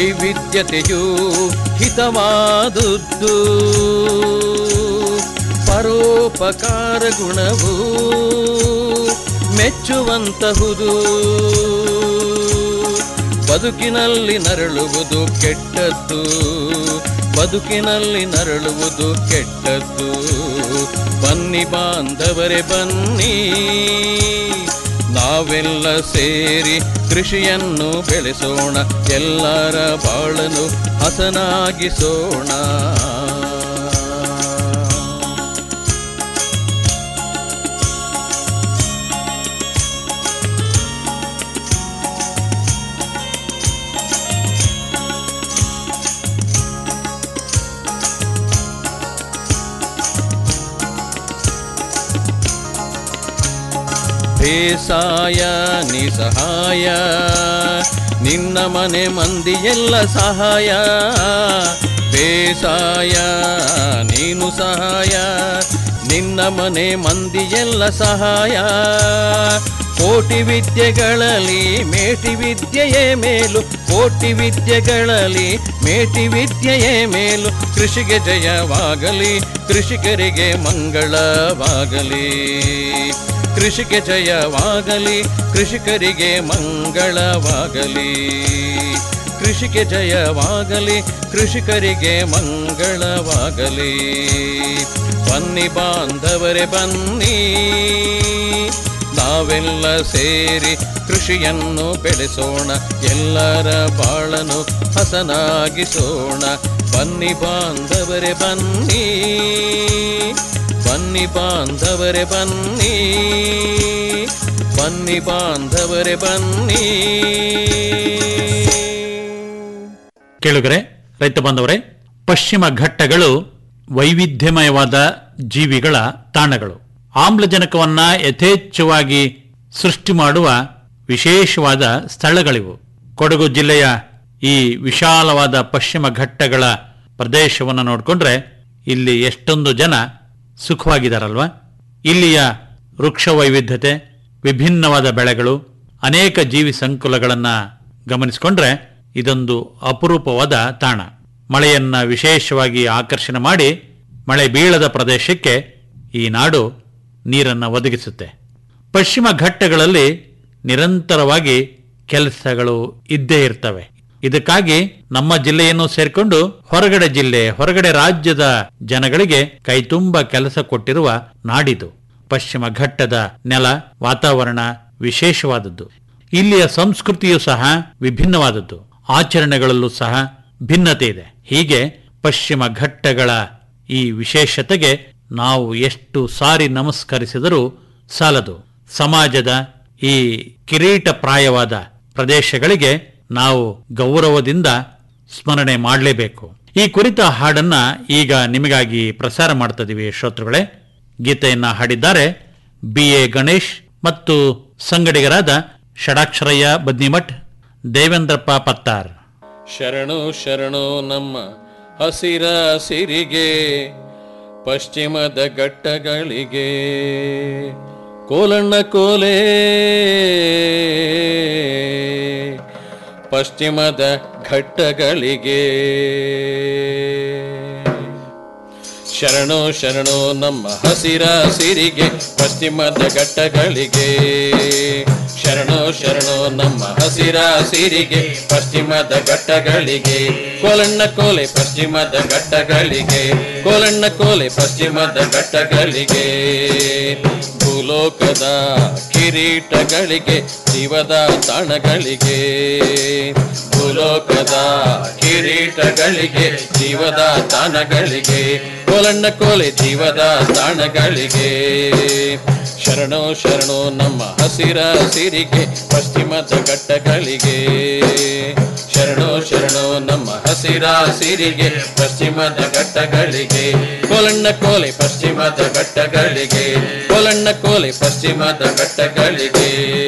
ವೈವಿಧ್ಯತೆಯು ಹಿತವಾದುದ್ದು ಪರೋಪಕಾರ ಗುಣವು ಮೆಚ್ಚುವಂತಹುದು ಬದುಕಿನಲ್ಲಿ ನರಳುವುದು ಕೆಟ್ಟದ್ದು ಬದುಕಿನಲ್ಲಿ ನರಳುವುದು ಕೆಟ್ಟದ್ದು ಬನ್ನಿ ಬಾಂಧವರೇ ಬನ್ನಿ ನಾವೆಲ್ಲ ಸೇರಿ ಕೃಷಿಯನ್ನು ಬೆಳೆಸೋಣ ಎಲ್ಲರ ಬಾಳನು ಹಸನಾಗಿಸೋಣ ಬೇಸಾಯ ನಿಸಹಾಯ ನಿನ್ನ ಮನೆ ಮಂದಿ ಎಲ್ಲ ಸಹಾಯ ಬೇಸಾಯ ನೀನು ಸಹಾಯ ನಿನ್ನ ಮನೆ ಮಂದಿ ಎಲ್ಲ ಸಹಾಯ ಕೋಟಿ ವಿದ್ಯೆಗಳಲ್ಲಿ ಮೇಟಿ ವಿದ್ಯೆಯೇ ಮೇಲು ಕೋಟಿ ವಿದ್ಯೆಗಳಲ್ಲಿ ಮೇಟಿ ವಿದ್ಯೆಯೇ ಮೇಲು ಕೃಷಿಗೆ ಜಯವಾಗಲಿ ಕೃಷಿಕರಿಗೆ ಮಂಗಳವಾಗಲಿ ಕೃಷಿಗೆ ಜಯವಾಗಲಿ ಕೃಷಿಕರಿಗೆ ಮಂಗಳವಾಗಲಿ ಕೃಷಿಗೆ ಜಯವಾಗಲಿ ಕೃಷಿಕರಿಗೆ ಮಂಗಳವಾಗಲಿ ಬನ್ನಿ ಬಾಂಧವರೇ ಬನ್ನಿ ನಾವೆಲ್ಲ ಸೇರಿ ಕೃಷಿಯನ್ನು ಬೆಳೆಸೋಣ ಎಲ್ಲರ ಬಾಳನು ಹಸನಾಗಿಸೋಣ ಬನ್ನಿ ಬಾಂಧವರೇ ಬನ್ನಿ ಬನ್ನಿ ಬಾಂಧವರೇ ಬನ್ನಿ ಬನ್ನಿ ಬಾಂಧವರೇ ಬನ್ನಿ ಕೇಳುಗರೆ ರೈತ ಬಾಂಧವರೇ ಪಶ್ಚಿಮ ಘಟ್ಟಗಳು ವೈವಿಧ್ಯಮಯವಾದ ಜೀವಿಗಳ ತಾಣಗಳು ಆಮ್ಲಜನಕವನ್ನ ಯಥೇಚ್ಛವಾಗಿ ಸೃಷ್ಟಿ ಮಾಡುವ ವಿಶೇಷವಾದ ಸ್ಥಳಗಳಿವು ಕೊಡಗು ಜಿಲ್ಲೆಯ ಈ ವಿಶಾಲವಾದ ಪಶ್ಚಿಮ ಘಟ್ಟಗಳ ಪ್ರದೇಶವನ್ನು ನೋಡಿಕೊಂಡ್ರೆ ಇಲ್ಲಿ ಎಷ್ಟೊಂದು ಜನ ಸುಖವಾಗಿದ್ದಾರಲ್ವಾ ಇಲ್ಲಿಯ ವೃಕ್ಷ ವೈವಿಧ್ಯತೆ ವಿಭಿನ್ನವಾದ ಬೆಳೆಗಳು ಅನೇಕ ಜೀವಿ ಸಂಕುಲಗಳನ್ನು ಗಮನಿಸಿಕೊಂಡ್ರೆ ಇದೊಂದು ಅಪರೂಪವಾದ ತಾಣ ಮಳೆಯನ್ನ ವಿಶೇಷವಾಗಿ ಆಕರ್ಷಣೆ ಮಾಡಿ ಮಳೆ ಬೀಳದ ಪ್ರದೇಶಕ್ಕೆ ಈ ನಾಡು ನೀರನ್ನು ಒದಗಿಸುತ್ತೆ ಪಶ್ಚಿಮ ಘಟ್ಟಗಳಲ್ಲಿ ನಿರಂತರವಾಗಿ ಕೆಲಸಗಳು ಇದ್ದೇ ಇರ್ತವೆ ಇದಕ್ಕಾಗಿ ನಮ್ಮ ಜಿಲ್ಲೆಯನ್ನು ಸೇರಿಕೊಂಡು ಹೊರಗಡೆ ಜಿಲ್ಲೆ ಹೊರಗಡೆ ರಾಜ್ಯದ ಜನಗಳಿಗೆ ಕೈತುಂಬ ಕೆಲಸ ಕೊಟ್ಟಿರುವ ನಾಡಿದು ಪಶ್ಚಿಮ ಘಟ್ಟದ ನೆಲ ವಾತಾವರಣ ವಿಶೇಷವಾದದ್ದು ಇಲ್ಲಿಯ ಸಂಸ್ಕೃತಿಯೂ ಸಹ ವಿಭಿನ್ನವಾದದ್ದು ಆಚರಣೆಗಳಲ್ಲೂ ಸಹ ಭಿನ್ನತೆ ಇದೆ ಹೀಗೆ ಪಶ್ಚಿಮ ಘಟ್ಟಗಳ ಈ ವಿಶೇಷತೆಗೆ ನಾವು ಎಷ್ಟು ಸಾರಿ ನಮಸ್ಕರಿಸಿದರೂ ಸಾಲದು ಸಮಾಜದ ಈ ಕಿರೀಟಪ್ರಾಯವಾದ ಪ್ರದೇಶಗಳಿಗೆ ನಾವು ಗೌರವದಿಂದ ಸ್ಮರಣೆ ಮಾಡಲೇಬೇಕು ಈ ಕುರಿತ ಹಾಡನ್ನ ಈಗ ನಿಮಗಾಗಿ ಪ್ರಸಾರ ಮಾಡ್ತಿದ್ದೀವಿ ಶ್ರೋತೃಗಳೇ ಗೀತೆಯನ್ನ ಹಾಡಿದ್ದಾರೆ ಬಿ ಎ ಗಣೇಶ್ ಮತ್ತು ಸಂಗಡಿಗರಾದ ಷಡಾಕ್ಷರಯ್ಯ ಬದ್ನಿಮಠ್ ದೇವೇಂದ್ರಪ್ಪ ಪತ್ತಾರ್ ಶರಣು ಶರಣು ನಮ್ಮ ಹಸಿರ ಸಿರಿಗೆ ಪಶ್ಚಿಮದ ಘಟ್ಟಗಳಿಗೆ ಕೋಲಣ್ಣ ಕೋಲೆ ಪಶ್ಚಿಮದ ಘಟ್ಟಗಳಿಗೆ ಶರಣು ಶರಣು ನಮ್ಮ ಹಸಿರ ಸಿರಿಗೆ ಪಶ್ಚಿಮದ ಘಟ್ಟಗಳಿಗೆ ಶರಣು ಶರಣು ನಮ್ಮ ಹಸಿರ ಸಿರಿಗೆ ಪಶ್ಚಿಮದ ಘಟ್ಟಗಳಿಗೆ ಕೋಲಣ್ಣ ಕೋಲೆ ಪಶ್ಚಿಮದ ಘಟ್ಟಗಳಿಗೆ ಕೋಲಣ್ಣ ಕೋಲೆ ಪಶ್ಚಿಮದ ಘಟ್ಟಗಳಿಗೆ ಭೂಲೋಕದ ಕಿರೀಟಗಳಿಗೆ ಜೀವದ ತಾಣಗಳಿಗೆ ಭೂಲೋಕದ ಕಿರೀಟಗಳಿಗೆ ಜೀವದ ತಾಣಗಳಿಗೆ ಕೋಲಣ್ಣ ಕೋಲೆ ಜೀವದ ತಾಣಗಳಿಗೆ ಶರಣು ಶರಣು ನಮ್ಮ ಹಸಿರ ಸಿರಿಗೆ ಪಶ್ಚಿಮದ ಘಟ್ಟಗಳಿಗೆ ಶರಣು ಶರಣು ನಮ್ಮ ಹಸಿರ ಸಿರಿಗೆ ಪಶ್ಚಿಮದ ಘಟ್ಟಗಳಿಗೆ ಕೋಲಣ್ಣ ಕೋಲೆ ಪಶ್ಚಿಮದ ಘಟ್ಟಗಳಿಗೆ ಕೋಲಣ್ಣ ಕೋಲೆ ಪಶ್ಚಿಮದ ಘಟ್ಟಗಳಿಗೆ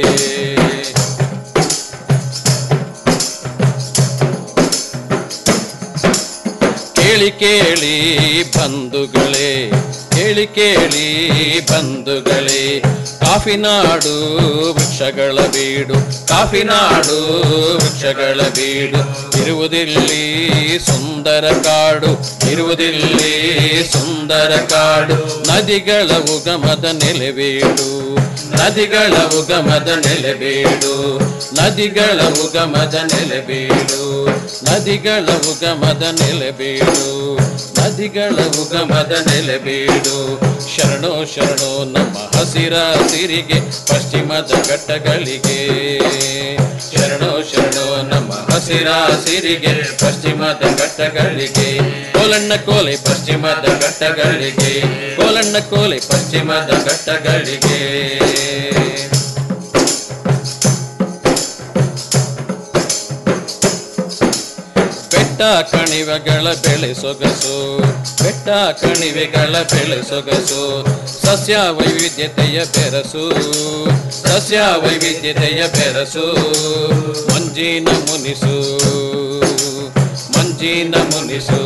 ಕೇಳಿ ಕೇಳಿ ಬಂಧುಗಳೇ ಕೇಳಿ ಕೇಳಿ ಬಂಧುಗಳೇ ಕಾಫಿನಾಡು ವೃಕ್ಷಗಳ ಬೀಡು ಕಾಫಿನಾಡು ವೃಕ್ಷಗಳ ಬೀಡು ಇರುವುದಿಲ್ಲಿ ಸುಂದರ ಕಾಡು ಇರುವುದಿಲ್ಲಿ ಸುಂದರ ಕಾಡು ನದಿಗಳ ಉಗಮದ ನೆಲೆಬೀಡು ನದಿಗಳ ಉಗಮದ ನೆಲೆಬೀಡು ನದಿಗಳ ಉಗಮದ ನೆಲೆಬೀಡು ನದಿಗಳ ಉಗಮದ ನೆಲೆಬೀಡು ನದಿಗಳ ಉಗಮದ ನೆಲೆಬೀಡು ಶರಣೋ ಶರಣೋ ನಮ್ಮ ಹಸಿರ ಸಿರಿಗೆ ಪಶ್ಚಿಮದ ಘಟ್ಟಗಳಿಗೆ ಶರಣೋ ಶರಣೋ ನಮ್ಮ ಹಸಿರ ಸಿರಿಗೆ ಪಶ್ಚಿಮದ ಘಟ್ಟಗಳಿಗೆ ಕೋಲಣ್ಣ ಕೋಲೆ ಪಶ್ಚಿಮದ ಘಟ್ಟಗಳಿಗೆ ಕೋಲಣ್ಣ ಕೋಲೆ ಪಶ್ಚಿಮದ ಘಟ್ಟಗಳಿಗೆ ಬೆಟ್ಟ ಕಣಿವೆಗಳ ಬೆಳೆ ಸೊಗಸು ಬೆಟ್ಟ ಕಣಿವೆಗಳ ಬೆಳೆ ಸೊಗಸು ಸಸ್ಯ ವೈವಿಧ್ಯತೆಯ ಬೆರಸು ಸಸ್ಯ ವೈವಿಧ್ಯತೆಯ ಬೆರಸು ಮಂಜಿನ ಮುನಿಸು ಮಂಜಿನ ಮುನಿಸು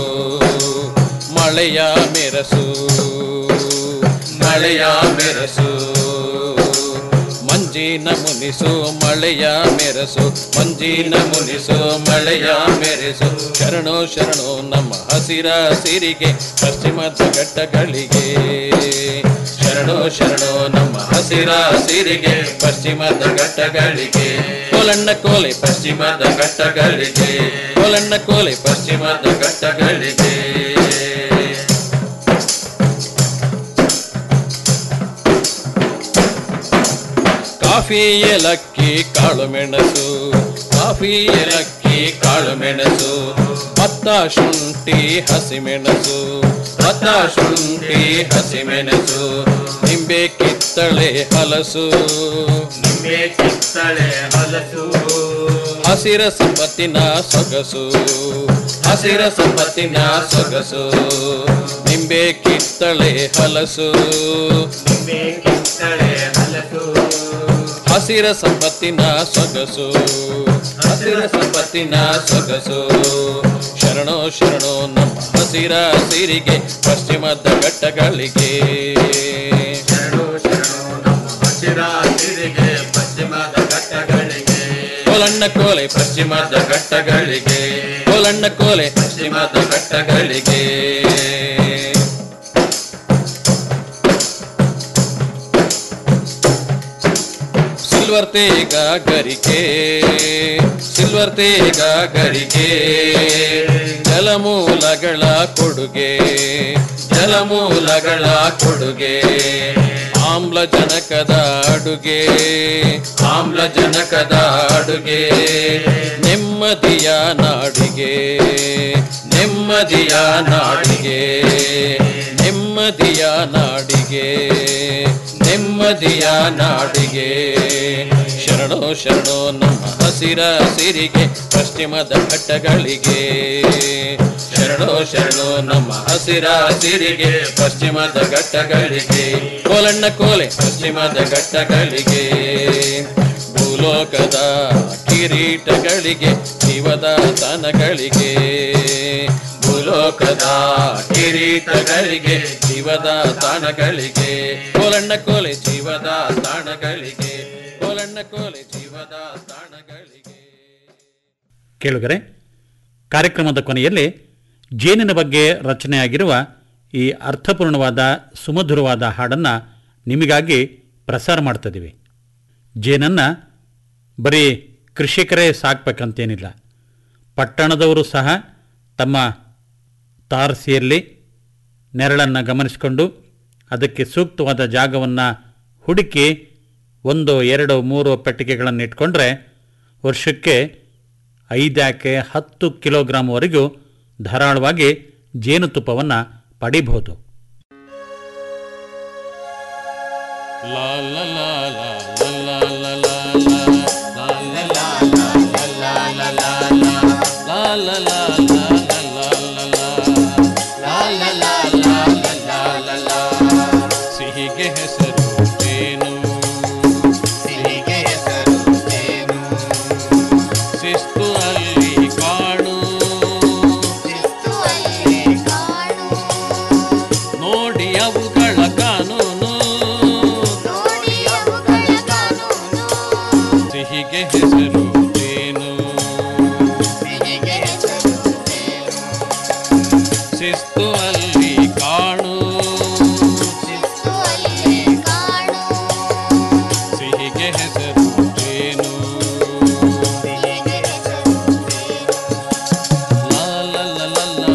ಮಳೆಯ ಮೆರಸು ಮಳೆಯ ಮೆರಸು ಮಂಜಿನ ಮುನಿಸು ಮಳೆಯ ಮೆರಸು ಮಂಜಿನ ಮುನಿಸು ಮಳೆಯ ಮೆರೆಸು ಶರಣೋ ಶರಣೋ ನಮ್ಮ ಹಸಿರ ಸಿರಿಗೆ ಪಶ್ಚಿಮದ ಘಟ್ಟಗಳಿಗೆ ಶರಣೋ ಶರಣೋ ನಮ್ಮ ಹಸಿರ ಸಿರಿಗೆ ಪಶ್ಚಿಮದ ಘಟ್ಟಗಳಿಗೆ ಕೋಲಣ್ಣ ಕೋಲೆ ಪಶ್ಚಿಮದ ಘಟ್ಟಗಳಿಗೆ ಕೋಲಣ್ಣ ಕೋಲೆ ಪಶ್ಚಿಮದ ಘಟ್ಟಗಳಿಗೆ ಕಾಫಿ ಏಲಕ್ಕಿ ಕಾಳು ಮೆಣಸು ಕಾಫಿ ಏಲಕ್ಕಿ ಕಾಳು ಮೆಣಸು ಭತ್ತ ಶುಂಠಿ ಹಸಿಮೆಣಸು ಭತ್ತ ಶುಂಠಿ ಹಸಿಮೆಣಸು ನಿಂಬೆ ಕಿತ್ತಳೆ ಹಲಸು ನಿಂಬೆ ಕಿತ್ತಳೆ ಹಲಸು ಹಸಿರ ಸಂಪತ್ತಿನ ಸೊಗಸು ಹಸಿರ ಸಂಪತ್ತಿನ ಸೊಗಸು ನಿಂಬೆ ಕಿತ್ತಳೆ ಹಲಸು ನಿಂಬೆ ಕಿತ್ತಳೆ ಹಲಸು ಹಸಿರ ಸಂಪತ್ತಿನ ಸೊಗಸು ಹಸಿರ ಸಂಪತ್ತಿನ ಸೊಗಸು ಶರಣೋ ಶರಣೋ ನಮ್ಮ ಹಸಿರ ಸಿರಿಗೆ ಪಶ್ಚಿಮದ ಘಟ್ಟಗಳಿಗೆ ಶರಣೋ ಶರಣೋ ನಮ್ಮ ಹಸಿರ ಸಿರಿಗೆ ಪಶ್ಚಿಮದ ಘಟ್ಟಗಳಿಗೆ ಕೋಲಣ್ಣ ಕೋಲೆ ಪಶ್ಚಿಮದ ಘಟ್ಟಗಳಿಗೆ ಕೋಲಣ್ಣ ಕೋಲೆ ಪಶ್ಚಿಮದ ಘಟ್ಟಗಳಿಗೆ ಸಿಲ್ವರ್ ತೇಗ ಗರಿಕೆ ಸಿಲ್ವರ್ ತೇಗ ಗರಿಕೆ ಜಲಮೂಲಗಳ ಕೊಡುಗೆ ಜಲಮೂಲಗಳ ಕೊಡುಗೆ ಆಮ್ಲಜನಕದ ಅಡುಗೆ ಆಮ್ಲಜನಕದ ಅಡುಗೆ ನೆಮ್ಮದಿಯ ನಾಡಿಗೆ ನೆಮ್ಮದಿಯ ನಾಡಿಗೆ ನೆಮ್ಮದಿಯ ನಾಡಿಗೆ ನೆಮ್ಮದಿಯ ನಾಡಿಗೆ ಶರಣೋ ಶರಣೋ ನಮ್ಮ ಹಸಿರ ಸಿರಿಗೆ ಪಶ್ಚಿಮದ ಘಟ್ಟಗಳಿಗೆ ಶರಣೋ ಶರಣೋ ನಮ್ಮ ಹಸಿರ ಸಿರಿಗೆ ಪಶ್ಚಿಮದ ಘಟ್ಟಗಳಿಗೆ ಕೋಲಣ್ಣ ಕೋಲೆ ಪಶ್ಚಿಮದ ಘಟ್ಟಗಳಿಗೆ ಭೂಲೋಕದ ಕಿರೀಟಗಳಿಗೆ ಜೀವದ ತನಗಳಿಗೆ ಭೂಲೋಕದ ಕಿರೀಟಗಳಿಗೆ ಜೀವದ ತಾಣಗಳಿಗೆ ಕೋಲಣ್ಣ ಕೋಲೆ ಜೀವದ ತಾಣಗಳಿಗೆ ಕೋಲಣ್ಣ ಕೋಲೆ ಜೀವದ ತಾಣಗಳಿಗೆ ಕೇಳುಗರೆ ಕಾರ್ಯಕ್ರಮದ ಕೊನೆಯಲ್ಲಿ ಜೇನಿನ ಬಗ್ಗೆ ರಚನೆಯಾಗಿರುವ ಈ ಅರ್ಥಪೂರ್ಣವಾದ ಸುಮಧುರವಾದ ಹಾಡನ್ನು ನಿಮಗಾಗಿ ಪ್ರಸಾರ ಮಾಡ್ತಿದ್ದೀವಿ ಜೇನನ್ನು ಬರೀ ಕೃಷಿಕರೇ ಸಾಕ್ಬೇಕಂತೇನಿಲ್ಲ ಪಟ್ಟಣದವರು ಸಹ ತಮ್ಮ ತಾರಸಿಯಲ್ಲಿ ನೆರಳನ್ನು ಗಮನಿಸಿಕೊಂಡು ಅದಕ್ಕೆ ಸೂಕ್ತವಾದ ಜಾಗವನ್ನು ಹುಡುಕಿ ಒಂದು ಎರಡು ಮೂರು ಪೆಟ್ಟಿಗೆಗಳನ್ನು ಇಟ್ಕೊಂಡ್ರೆ ವರ್ಷಕ್ಕೆ ಐದ್ಯಾಕೆ ಹತ್ತು ಕಿಲೋಗ್ರಾಮ್ವರೆಗೂ ಧಾರಾಳವಾಗಿ ಜೇನುತುಪ್ಪವನ್ನು ಪಡಿಬಹುದು La la la la la la la la la la la la la la la la la la ಸಿಹಿಗೆ ಹೆಸರು ಏನು ಸಿಹಿಗೆ ಹೆಸರು ಏನು ಶಿಸ್ತು ಅಲ್ಲಿ ಕಾಣು ಶಿಸ್ತು ಅಲ್ಲಿ ಕಾಣು ನೋಡಿ ಅವುಗಳ ಕಾನೂನು ನೋಡಿ ಶಿಸ್ತು ಅಲ್ಲಿ ಕಾಣು ಸಿಹಿಗೆ ಹೆಸರು ಜೇನು ಲಾ ಲಾ ಲಾ ಲಾ ಲಾ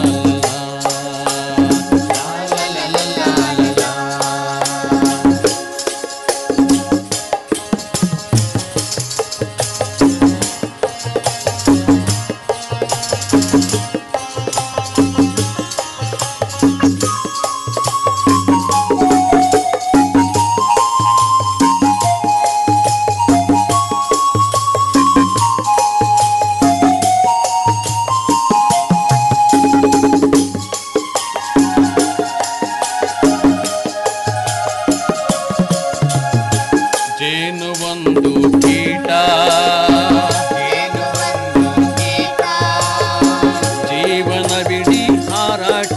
ಜೇನು ಒಂದು ಕೀಟ ಜೀವನವಿಡೀ ಹಾರಾಟ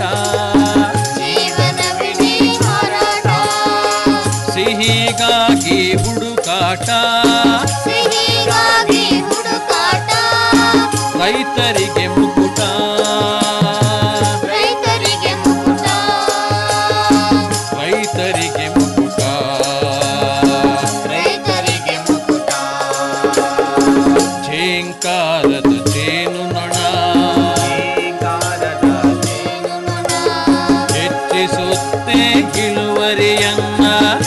ಸಿಹಿಗಾಗಿ ಹುಡುಕಾಟ ರೈತರಿಗೆ ಮುಕುಟ ರೈತರಿಗೆ ಮುಕುಟ ಝೇಂಕಾರದ ಜೇನು ನೊಣ ಹೆಚ್ಚಿಸುತ್ತೆ ಇಳುವರಿಯನ್ನ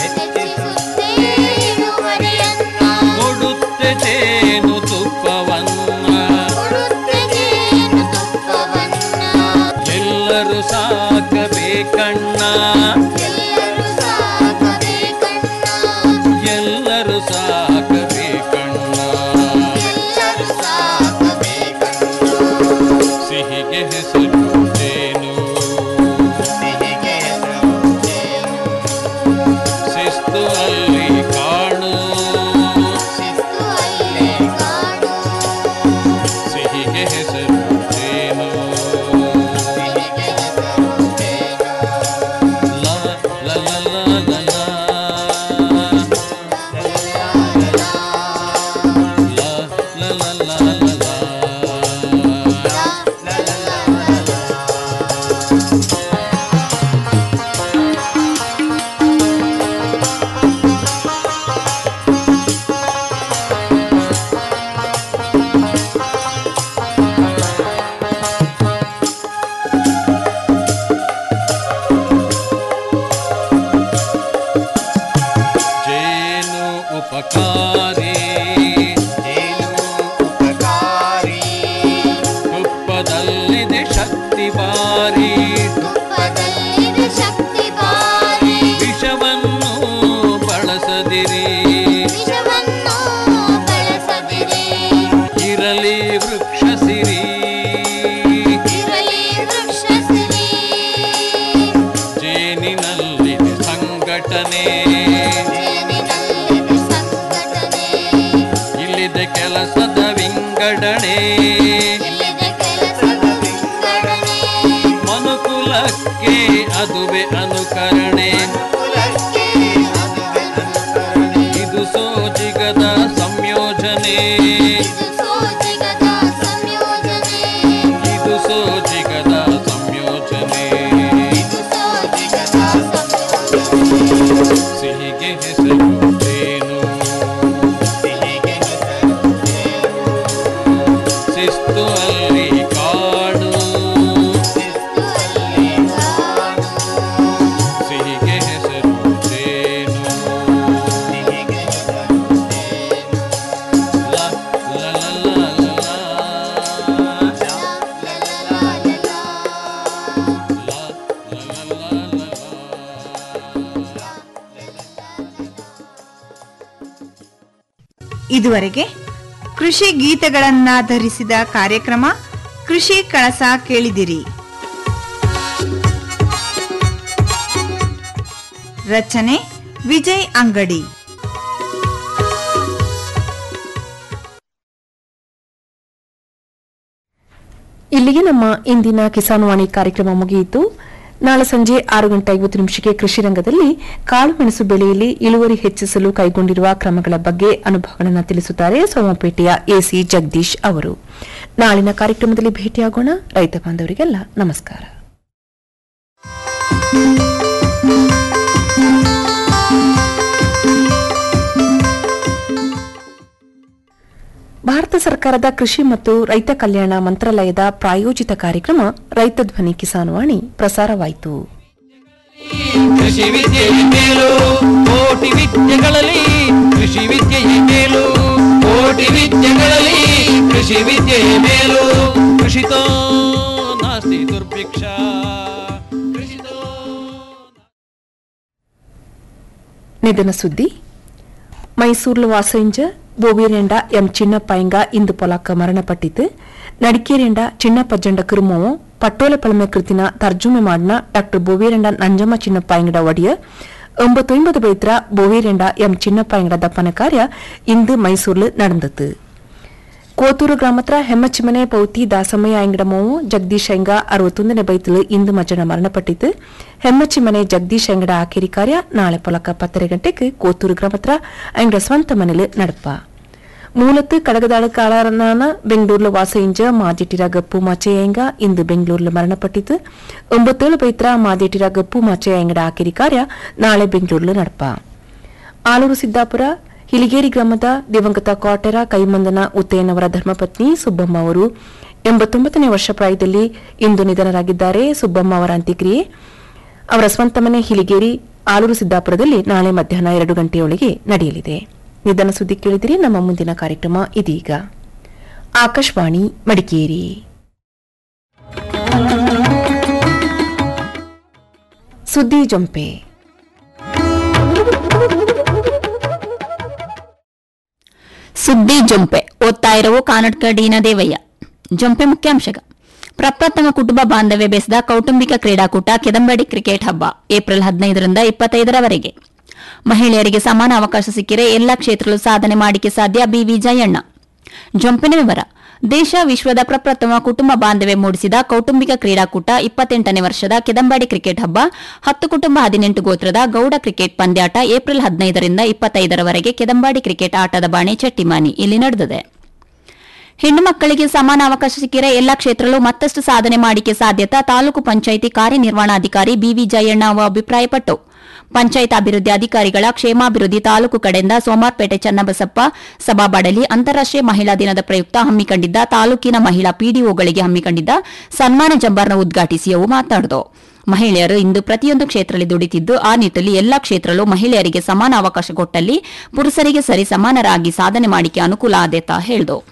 ಕೊಡುತ್ತೆ ಜೇನು ತುಪ್ಪವನ್ನ ಎಲ್ಲರೂ ಸಾಕಬೇಕಣ್ಣ ಎಲ್ಲರೂ ಸಾಕಬೇಕಣ್ಣ ಸಿಹಿಗೆ ಹೆಸರು ಜೇನು ಶಿಸ್ತು ಅಲ್ಲಿ ಕಾಣು ಸಿಹಿಗೆ ಹೆಸರು ಜೇನು ಲಾ ಲಾ ಲಾ ಲಾ ಲಾ ಲಾ. ಲಾ ಲಾ ಲಾ ಲಾ ಲಾ ಲಾ. ಜೇನು ಉಪಕಾರಿ ತುಪ್ಪದಲ್ಲಿದೆ ಶಕ್ತಿ ಬಾರಿ ವಿಷವನ್ನು ಬಳಸದಿರಿ ಇರಲಿ ವೃಕ್ಷ ಸಿರಿ ಜೇನಿನಲ್ಲಿದೆ ಸಂಘಟನೆ ಇಲ್ಲಿದೆ ಕೆಲಸದ ವಿಂಗಡಣೆ ಮನುಕುಲಕ್ಕೆ ಅದುವೆ ಅನುಕರಣೆ ಇದು ಸೋಜಿಗದ ಸಂಯೋಜನೆ ಇದು ಸೋಜಿಗದ ಸಂಯೋಜನೆ ಸಿಹಿಗೆ ಹೆಸರು ಜೇನು ಶಿಸ್ತು ಅಲ್ಲಿ ಕಾಡು ಸಿಹಿಗೆ ಹೆಸರು ಜೇನು ಲಾ ಲಾ ಲಾ ಲಾ ಲಾ ಇದುವರೆಗೆ ಕೃಷಿ ಗೀತೆಗಳನ್ನಾಧರಿಸಿದ ಕಾರ್ಯಕ್ರಮ ಕೃಷಿ ಕಳಸ ಕೇಳಿದಿರಿ ರಚನೆ ವಿಜಯ್ ಅಂಗಡಿ ಇಲ್ಲಿಗೆ ನಮ್ಮ ಇಂದಿನ ಕಿಸಾನ್ ವಾಣಿ ಕಾರ್ಯಕ್ರಮ ಮುಗಿಯಿತು ನಾಳೆ ಸಂಜೆ ಆರು ಗಂಟೆ ಐವತ್ತು ನಿಮಿಷಕ್ಕೆ ಕೃಷಿ ರಂಗದಲ್ಲಿ ಕಾಳುಮೆಣಸು ಬೆಳೆಯಲ್ಲಿ ಇಳುವರಿ ಹೆಚ್ಚಿಸಲು ಕೈಗೊಂಡಿರುವ ಕ್ರಮಗಳ ಬಗ್ಗೆ ಅನುಭವಗಳನ್ನು ತಿಳಿಸುತ್ತಾರೆ ಸೋಮಪೇಟೆಯ ಎಸಿ ಜಗದೀಶ್ ಅವರು ನಾಳಿನ ಕಾರ್ಯಕ್ರಮದಲ್ಲಿ ಭೇಟಿಯಾಗೋಣ ರೈತ ಬಾಂಧವರಿಗೆಲ್ಲ ನಮಸ್ಕಾರ ಭಾರತ ಸರ್ಕಾರದ ಕೃಷಿ ಮತ್ತು ರೈತ ಕಲ್ಯಾಣ ಮಂತ್ರಾಲಯದ ಪ್ರಾಯೋಜಿತ ಕಾರ್ಯಕ್ರಮ ರೈತ ಧ್ವನಿ ಕಿಸಾನ್ ವಾಣಿ ಪ್ರಸಾರವಾಯಿತು ಕೃಷಿ ವಿದ್ಯೆಯ ಮೇಲು ಕೋಟಿ ವಿದ್ಯೆಗಳಲ್ಲಿ ಕೃಷಿ ವಿದ್ಯೆಯ ಮೇಲು ಕೋಟಿ ವಿದ್ಯೆಗಳಲ್ಲಿ ಕೃಷಿ ವಿದ್ಯೆಯ ಮೇಲು ಕೃಷಿತೋ ನಾಸ್ತಿ ದುರ್ಭಿಕ್ಷ ಕೃಷಿತೋ ನಿಧನ ಸುದ್ದಿ ಮೈಸೂರು ವಾಸಂಜ ಬೋವಿರೆಂಡ ಎಂ ಚಿನ್ನಪ್ಪಯ್ಯಂಗ ಇಂದು ಪೊಲಾಕ ಮರಣಪಟ್ಟಿತು ನಡಿಕೇರೆಂಡ ಚಿನ್ನಪ್ಪಜ್ಜಂಡ ಕುರುಮವು ಪಟ್ಟೋಲೆ ಪಳಮೆ ಕೃತಿನ ತರ್ಜುಮೆ ಮಾಡಿನ ಡಾ ಬೋವಿರೆಂಡ ನಂಜಮ್ಮ ಚಿನ್ನಪ್ಪಯ್ಯಂಗಡ ಒಡೆಯ ಒಂಬತ್ತೊಂಬது ಬೈತ್ರ ಬೋವಿರೆಂಡ ಎಂ ಚಿನ್ನಪ್ಪಯ್ಯಂಗಡ ದಪ್ಪನ ಕಾರ್ಯ ಇಂದು ಮೈಸೂರು ನಡೆದತು ಕೋತೂರು ಗ್ರಾಮತ್ರ ಹೆಮ್ಮಚಿಮನೆ ಪೌತಿ ದಾಸಮಯ್ಯ ಅಂಗಡಮೋವು ಜಗದೀಶ್ ಅಂಗ ಅರವತ್ತೊಂದನೇ ಬೈತಲು ಇಂದು ಮಜ್ಜನ ಮರಣಪಟ್ಟಿತು ಹೆಮ್ಮಚಿಮನೆ ಜಗದೀಶ್ ಅಂಗಡ ಆಖೇರಿ ಕಾರ್ಯ ನಾಳೆ ಪೊಲಕ ಪತ್ತರೆ ಗಂಟೆಗೆ ಕೋತೂರು ಗ್ರಾಮತ್ರ ಅಂಗಡ ಸ್ವಂತ ಮನೇಲಿ ನಡಪ ಮೂಲತ್ತು ಕಡಗದಾಳ ಕಾಳರನಾನ ಬೆಂಗಳೂರು ವಾಸ ಇಂಜ ಮಾಜೆಟಿರ ಗಪ್ಪು ಮಾಚೆಯಂಗ ಇಂದು ಬೆಂಗಳೂರು ಮರಣಪಟ್ಟಿತು ಒಂಬತ್ತೇಳು ಬೈತ್ರ ಮಾಜೆಟಿರ ಗಪ್ಪು ಮಾಚೆಯಂಗಡ ಆಖೇರಿ ಕಾರ್ಯ ನಾಳೆ ಬೆಂಗಳೂರು ನಡಪ ಆಲೂರು ಸಿದ್ದಾಪುರ ಹಿಲಿಗೇರಿ ಗ್ರಾಮದ ದಿವಂಗತ ಕ್ವಾಟೆರ ಕೈಮಂದನ ಉತ್ತಯ್ಯನವರ ಧರ್ಮಪತ್ನಿ ಸುಬ್ಬಮ್ಮ ಅವರು ಎಂಬತ್ತೊಂಬತ್ತನೇ ವರ್ಷ ಪ್ರಾಯದಲ್ಲಿ ಇಂದು ನಿಧನರಾಗಿದ್ದಾರೆ ಸುಬ್ಬಮ್ಮ ಅವರ ಅಂತ್ಯಕ್ರಿಯೆ ಅವರ ಸ್ವಂತ ಮನೆ ಹಿಲಿಗೇರಿ ಆಲೂರು ಸಿದ್ದಾಪುರದಲ್ಲಿ ನಾಳೆ ಮಧ್ಯಾಹ್ನ ಎರಡು ಗಂಟೆಯೊಳಗೆ ನಡೆಯಲಿದೆ ನಿಧನ ಸುದ್ದಿ ಕೇಳಿದಿರಿ ನಮ್ಮ ಮುಂದಿನ ಕಾರ್ಯಕ್ರಮ ಇದೀಗ ಆಕಾಶವಾಣಿ ಮಡಿಕೇರಿ ಸುದ್ದಿ ಜೊಂಪೆ ಸುದ್ದಿ ಜೊಂಪೆ ಓದ್ತಾ ಇರುವ ಕಾನಡ್ಕ ಡಿನ ದೇವಯ್ಯ ಜೊಂಪೆ ಮುಖ್ಯಾಂಶಗ ಪ್ರಪ್ರಥಮ ಕುಟುಂಬ ಬಾಂಧವ್ಯ ಬೆಸೆದ ಕೌಟುಂಬಿಕ ಕ್ರೀಡಾಕೂಟ ಕೆದಂಬಡಿ ಕ್ರಿಕೆಟ್ ಹಬ್ಬ ಏಪ್ರಿಲ್ ಹದಿನೈದರಿಂದ ಇಪ್ಪತ್ತೈದರವರೆಗೆ ಮಹಿಳೆಯರಿಗೆ ಸಮಾನ ಅವಕಾಶ ಸಿಕ್ಕಿರೆ ಎಲ್ಲಾ ಕ್ಷೇತ್ರದಲ್ಲೂ ಸಾಧನೆ ಮಾಡಿಕೆ ಸಾಧ್ಯ ಬಿವಿ ಜಯಣ್ಣ ಜೊಂಪಿನ ವಿವರ ದೇಶ ವಿಶ್ವದ ಪ್ರಪ್ರಥಮ ಕುಟುಂಬ ಬಾಂಧವ್ಯ ಮೂಡಿಸಿದ ಕೌಟುಂಬಿಕ ಕ್ರೀಡಾಕೂಟ ಇಪ್ಪತ್ತೆಂಟನೇ ವರ್ಷದ ಕೆದಂಬಾಡಿ ಕ್ರಿಕೆಟ್ ಹಬ್ಬ ಹತ್ತು ಕುಟುಂಬ ಹದಿನೆಂಟು ಗೋತ್ರದ ಗೌಡ ಕ್ರಿಕೆಟ್ ಪಂದ್ಯಾಟ ಏಪ್ರಿಲ್ ಹದಿನೈದರಿಂದ ಇಪ್ಪತ್ತೈದರವರೆಗೆ ಕೆದಂಬಾಡಿ ಕ್ರಿಕೆಟ್ ಆಟದ ಬಾಣೆ ಚಟ್ಟಿಮಾನಿ ಇಲ್ಲಿ ನಡೆದಿದೆ ಹೆಣ್ಣು ಮಕ್ಕಳಿಗೆ ಸಮಾನ ಅವಕಾಶ ಸಿಕ್ಕಿರೆ ಎಲ್ಲಾ ಕ್ಷೇತ್ರದಲ್ಲೂ ಮತ್ತಷ್ಟು ಸಾಧನೆ ಮಾಡಿಕೆ ಸಾಧ್ಯತಾ ತಾಲೂಕು ಪಂಚಾಯಿತಿ ಕಾರ್ಯನಿರ್ವಹಣಾಧಿಕಾರಿ ಬಿವಿ ಜಯಣ್ಣ ಅವರು ಅಭಿಪ್ರಾಯಪಟ್ಟು ಪಂಚಾಯತ್ ಅಭಿವೃದ್ಧಿ ಅಧಿಕಾರಿಗಳ ಕ್ಷೇಮಾಭಿವೃದ್ಧಿ ತಾಲೂಕು ಕಡೆಯಿಂದ ಸೋಮಾರ್ಪೇಟೆ ಚನ್ನಬಸಪ್ಪ ಸಭಾಬಡಲಿ ಅಂತಾರಾಷ್ಟೀಯ ಮಹಿಳಾ ದಿನದ ಪ್ರಯುಕ್ತ ಹಮ್ಮಿಕೊಂಡಿದ್ದ ತಾಲೂಕಿನ ಮಹಿಳಾ ಪಿಡಿಒಗಳಿಗೆ ಹಮ್ಮಿಕೊಂಡಿದ್ದ ಸನ್ಮಾನ ಜಂಬರ್ನ ಉದ್ಘಾಟಿಸಿ ಅವು ಮಾತನಾಡಿದವು ಮಹಿಳೆಯರು ಇಂದು ಪ್ರತಿಯೊಂದು ಕ್ಷೇತ್ರದಲ್ಲಿ ದುಡಿತಿದ್ದು ಆ ನಿಟ್ಟಲ್ಲಿ ಎಲ್ಲಾ ಕ್ಷೇತ್ರದಲ್ಲೂ ಮಹಿಳೆಯರಿಗೆ ಸಮಾನ ಅವಕಾಶ ಕೊಟ್ಟಲ್ಲಿ ಪುರುಷರಿಗೆ ಸರಿ ಸಮಾನರಾಗಿ ಸಾಧನೆ ಮಾಡಿಕೆ ಅನುಕೂಲ ಆದೇತ ಹೇಳಿದವು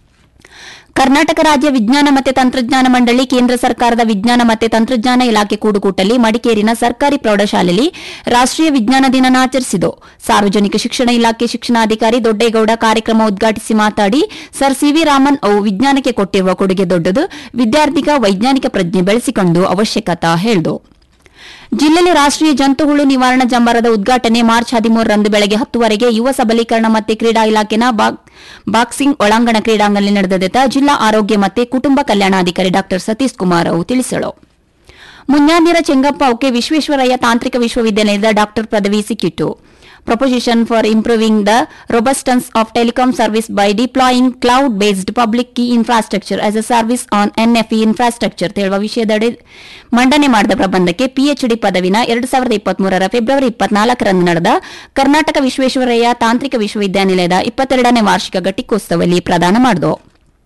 ಕರ್ನಾಟಕ ರಾಜ್ಯ ವಿಜ್ಞಾನ ಮತ್ತು ತಂತ್ರಜ್ಞಾನ ಮಂಡಳಿ ಕೇಂದ್ರ ಸರ್ಕಾರದ ವಿಜ್ಞಾನ ಮತ್ತು ತಂತ್ರಜ್ಞಾನ ಇಲಾಖೆ ಕೂಡುಕೂಟಲ್ಲಿ ಮಡಿಕೇರಿನ ಸರ್ಕಾರಿ ಪ್ರೌಢಶಾಲೆಯಲ್ಲಿ ರಾಷ್ಟ್ರೀಯ ವಿಜ್ಞಾನ ದಿನ ಆಚರಿಸಿತು ಸಾರ್ವಜನಿಕ ಶಿಕ್ಷಣ ಇಲಾಖೆ ಶಿಕ್ಷಣಾಧಿಕಾರಿ ದೊಡ್ಡೇಗೌಡ ಕಾರ್ಯಕ್ರಮ ಉದ್ಘಾಟಿಸಿ ಮಾತಾಡಿ ಸರ್ ಸಿವಿ ರಾಮನ್ ಅವು ವಿಜ್ಞಾನಕ್ಕೆ ಕೊಟ್ಟಿರುವ ಕೊಡುಗೆ ದೊಡ್ಡದು ವಿದ್ಯಾರ್ಥಿಗ ವೈಜ್ಞಾನಿಕ ಪ್ರಜ್ಞೆ ಬೆಳೆಸಿಕೊಂಡು ಅವಶ್ಯಕತೆ ಹೇಳಿದರು ಜಿಲ್ಲೆಯಲ್ಲಿ ರಾಷ್ಟ್ರೀಯ ಜಂತುಹುಳು ನಿವಾರಣಾ ಜಂಬರದ ಉದ್ಘಾಟನೆ ಮಾರ್ಚ್ ಹದಿಮೂರರಂದು ಬೆಳಗ್ಗೆ ಹತ್ತುವರೆಗೆ ಯುವ ಸಬಲೀಕರಣ ಮತ್ತು ಕ್ರೀಡಾ ಇಲಾಖೆನ ಬಾಗ್- ಬಾಕ್ಸಿಂಗ್ ಒಳಾಂಗಣ ಕ್ರೀಡಾಂಗಣದಲ್ಲಿ ನಡೆದದೆ ಜಿಲ್ಲಾ ಆರೋಗ್ಯ ಮತ್ತು ಕುಟುಂಬ ಕಲ್ಯಾಣಾಧಿಕಾರಿ ಡಾ ಸತೀಶ್ ಕುಮಾರ್ ಅವು ತಿಳಿಸಳು ಮುನ್ಯಾದಿರ ಚೆಂಗಪ್ಪ ಅವಕ್ಕೆ ವಿಶ್ವೇಶ್ವರಯ್ಯ ತಾಂತ್ರಿಕ ವಿಶ್ವವಿದ್ಯಾಲಯದ ಡಾಕ್ಟರ್ ಪದವಿ ಸಿಕ್ಕಿತು proposition for improving the robustness of telecom service by deploying cloud based public key infrastructure as a service on NFE infrastructure ಹೇಳುವ ವಿಷಯದಡಿ ಮಂಡನೆ ಮಾಡಿದ ಪ್ರಬಂಧಕ್ಕೆ ಪಿಎಚ್ಡಿ ಪದವಿನ ಎರಡು ಸಾವಿರದ ಇಪ್ಪತ್ಮೂರರ ಫೆಬ್ರವರಿ ಇಪ್ಪತ್ನಾಲ್ಕರಂದು ನಡೆದ ಕರ್ನಾಟಕ ವಿಶ್ವೇಶ್ವರಯ್ಯ ತಾಂತ್ರಿಕ ವಿಶ್ವವಿದ್ಯಾನಿಲಯದ ಇಪ್ಪತ್ತೆರಡನೇ ವಾರ್ಷಿಕ ಘಟಿಕೋತ್ಸವದಲ್ಲಿ ಪ್ರದಾನ ಮಾಡಿದವು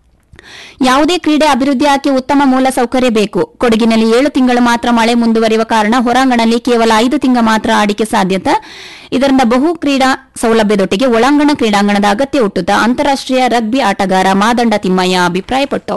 ಯಾವುದೇ ಕ್ರೀಡೆ ಅಭಿವೃದ್ಧಿ ಆಕೆ ಉತ್ತಮ ಮೂಲ ಸೌಕರ್ಯ ಬೇಕು ಕೊಡಗಿನಲ್ಲಿ ಏಳು ತಿಂಗಳು ಮಾತ್ರ ಮಳೆ ಮುಂದುವರಿಯುವ ಕಾರಣ ಹೊರಾಂಗಣದಲ್ಲಿ ಕೇವಲ ಐದು ತಿಂಗಳು ಮಾತ್ರ ಆಡಿಕೆ ಸಾಧ್ಯತೆ ಇದರಿಂದ ಬಹು ಕ್ರೀಡಾ ಸೌಲಭ್ಯದೊಟ್ಟಿಗೆ ಒಳಾಂಗಣ ಕ್ರೀಡಾಂಗಣದ ಅಗತ್ಯ ಹುಟ್ಟುತ್ತಾ ಅಂತಾರಾಷ್ಟ್ರೀಯ ರಗ್ಬಿ ಆಟಗಾರ ಮಾದಂಡ ತಿಮ್ಮಯ್ಯ ಅಭಿಪ್ರಾಯಪಟ್ಟು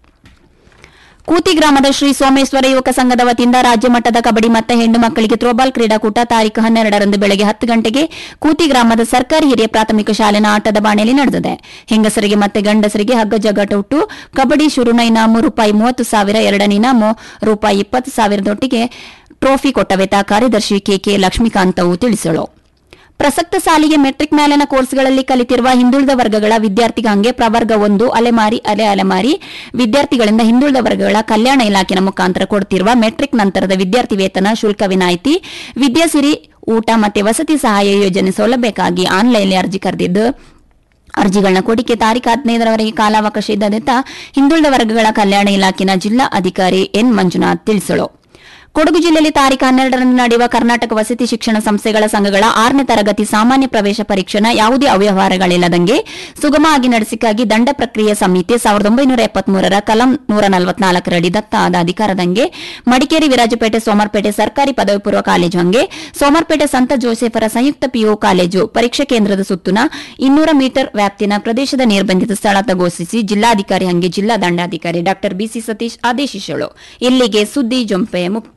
ಕೂತಿ ಗ್ರಾಮದ ಶ್ರೀ ಸೋಮೇಶ್ವರ ಯುವಕ ಸಂಘದ ವತಿಯಿಂದ ರಾಜ್ಯ ಮಟ್ಟದ ಕಬಡ್ಡಿ ಮತ್ತು ಹೆಣ್ಣು ಮಕ್ಕಳಿಗೆ ಥ್ರೋಬಾಲ್ ಕ್ರೀಡಾಕೂಟ ತಾರೀಕು ಹನ್ನೆರಡರಂದು ಬೆಳಗ್ಗೆ ಹತ್ತು ಗಂಟೆಗೆ ಕೂತಿ ಗ್ರಾಮದ ಸರ್ಕಾರಿ ಹಿರಿಯ ಪ್ರಾಥಮಿಕ ಶಾಲೆನ ಆಟದ ಬಾಣೆಯಲ್ಲಿ ನಡೆದಿದೆ ಹೆಂಗಸರಿಗೆ ಮತ್ತು ಗಂಡಸರಿಗೆ ಹಗ್ಗ ಜಗ್ಗಾಟ ಹುಟ್ಟು ಕಬಡ್ಡಿ ಶುರುನ ಇನಾಮು ರೂಪಾಯಿ ಮೂವತ್ತು ಸಾವಿರ ಎರಡನೇ ಇನಾಮು ರೂಪಾಯಿ ಇಪ್ಪತ್ತು ಸಾವಿರದೊಟ್ಟಿಗೆ ಟ್ರೋಫಿ ಕೊಟ್ಟವೆತ ಕಾರ್ಯದರ್ಶಿ ಕೆಕೆ ಲಕ್ಷ್ಮೀಕಾಂತ್ ಅವು ತಿಳಿಸಳು ಪ್ರಸಕ್ತ ಸಾಲಿಗೆ ಮೆಟ್ರಿಕ್ ಮೇಲಿನ ಕೋರ್ಸ್ಗಳಲ್ಲಿ ಕಲಿತಿರುವ ಹಿಂದುಳಿದ ವರ್ಗಗಳ ವಿದ್ಯಾರ್ಥಿಗಾಂಗೆ ಪ್ರವರ್ಗ ಒಂದು ಅಲೆಮಾರಿ ಅಲೆ ಅಲೆಮಾರಿ ವಿದ್ಯಾರ್ಥಿಗಳಿಂದ ಹಿಂದುಳಿದ ವರ್ಗಗಳ ಕಲ್ಯಾಣ ಇಲಾಖೆನ ಮುಖಾಂತರ ಕೊಡುತ್ತಿರುವ ಮೆಟ್ರಿಕ್ ನಂತರದ ವಿದ್ಯಾರ್ಥಿ ವೇತನ ಶುಲ್ಕ ವಿನಾಯಿತಿ ವಿದ್ಯಾಸಿರಿ ಊಟ ಮತ್ತು ವಸತಿ ಸಹಾಯ ಯೋಜನೆ ಸೌಲಭ್ಯಕ್ಕಾಗಿ ಆನ್ಲೈನ್ನಲ್ಲಿ ಅರ್ಜಿ ಕರೆದಿದ್ದು ಅರ್ಜಿಗಳನ್ನ ಕೊಡಿಕೆ ತಾರೀಕು ಹದಿನೈದರವರೆಗೆ ಕಾಲಾವಕಾಶ ಇದ್ದದೆತ್ತ ಹಿಂದುಳಿದ ವರ್ಗಗಳ ಕಲ್ಯಾಣ ಇಲಾಖೆನ ಜಿಲ್ಲಾ ಅಧಿಕಾರಿ ಎನ್ ಮಂಜುನಾಥ್ ತಿಳಿಸಳು ಕೊಡಗು ಜಿಲ್ಲೆಯಲ್ಲಿ ತಾರೀಕು ಹನ್ನೆರಡರಂದು ನಡೆಯುವ ಕರ್ನಾಟಕ ವಸತಿ ಶಿಕ್ಷಣ ಸಂಸ್ಥೆಗಳ ಸಂಘಗಳ ಆರನೇ ತರಗತಿ ಸಾಮಾನ್ಯ ಪ್ರವೇಶ ಪರೀಕ್ಷೆನ ಯಾವುದೇ ಅವ್ಯವಹಾರಗಳಿಲ್ಲದಂಗೆ ಸುಗಮವಾಗಿ ನಡೆಸಿಕಾಗಿ ದಂಡ ಪ್ರಕ್ರಿಯೆ ಸಮಿತಿ ಸಾವಿರದ ಒಂಬೈನೂರ ಎಪ್ಪತ್ಮೂರರ ಕಲಂ ನೂರ ನಲವತ್ನಾಲ್ಕರಡಿ ದತ್ತ ಆದ ಅಧಿಕಾರದಂಗೆ ಮಡಿಕೇರಿ ವಿರಾಜಪೇಟೆ ಸೋಮರ್ಪೇಟೆ ಸರ್ಕಾರಿ ಪದವಿ ಪೂರ್ವ ಕಾಲೇಜು ಹಂಗೆ ಸೋಮರ್ಪೇಟೆ ಸಂತ ಜೋಸೆಫರ ಸಂಯುಕ್ತ ಪಿಯು ಕಾಲೇಜು ಪರೀಕ್ಷಾ ಕೇಂದ್ರದ ಸುತ್ತುನ ಇನ್ನೂರ ಮೀಟರ್ ವ್ಯಾಪ್ತಿನ ಪ್ರದೇಶದ ನಿರ್ಬಂಧಿತ ಸ್ಥಳ ಘೋಷಿಸಿ ಜಿಲ್ಲಾಧಿಕಾರಿ ಹಂಗೆ ಜಿಲ್ಲಾ ದಂಡಾಧಿಕಾರಿ ಡಾ ಬಿಸಿ ಸತೀಶ್ ಆದೇಶಿಸಳು ಇಲ್ಲಿಗೆ ಸುದ್ದಿ ಜೊಂಪೆ ಮುಕ್ತ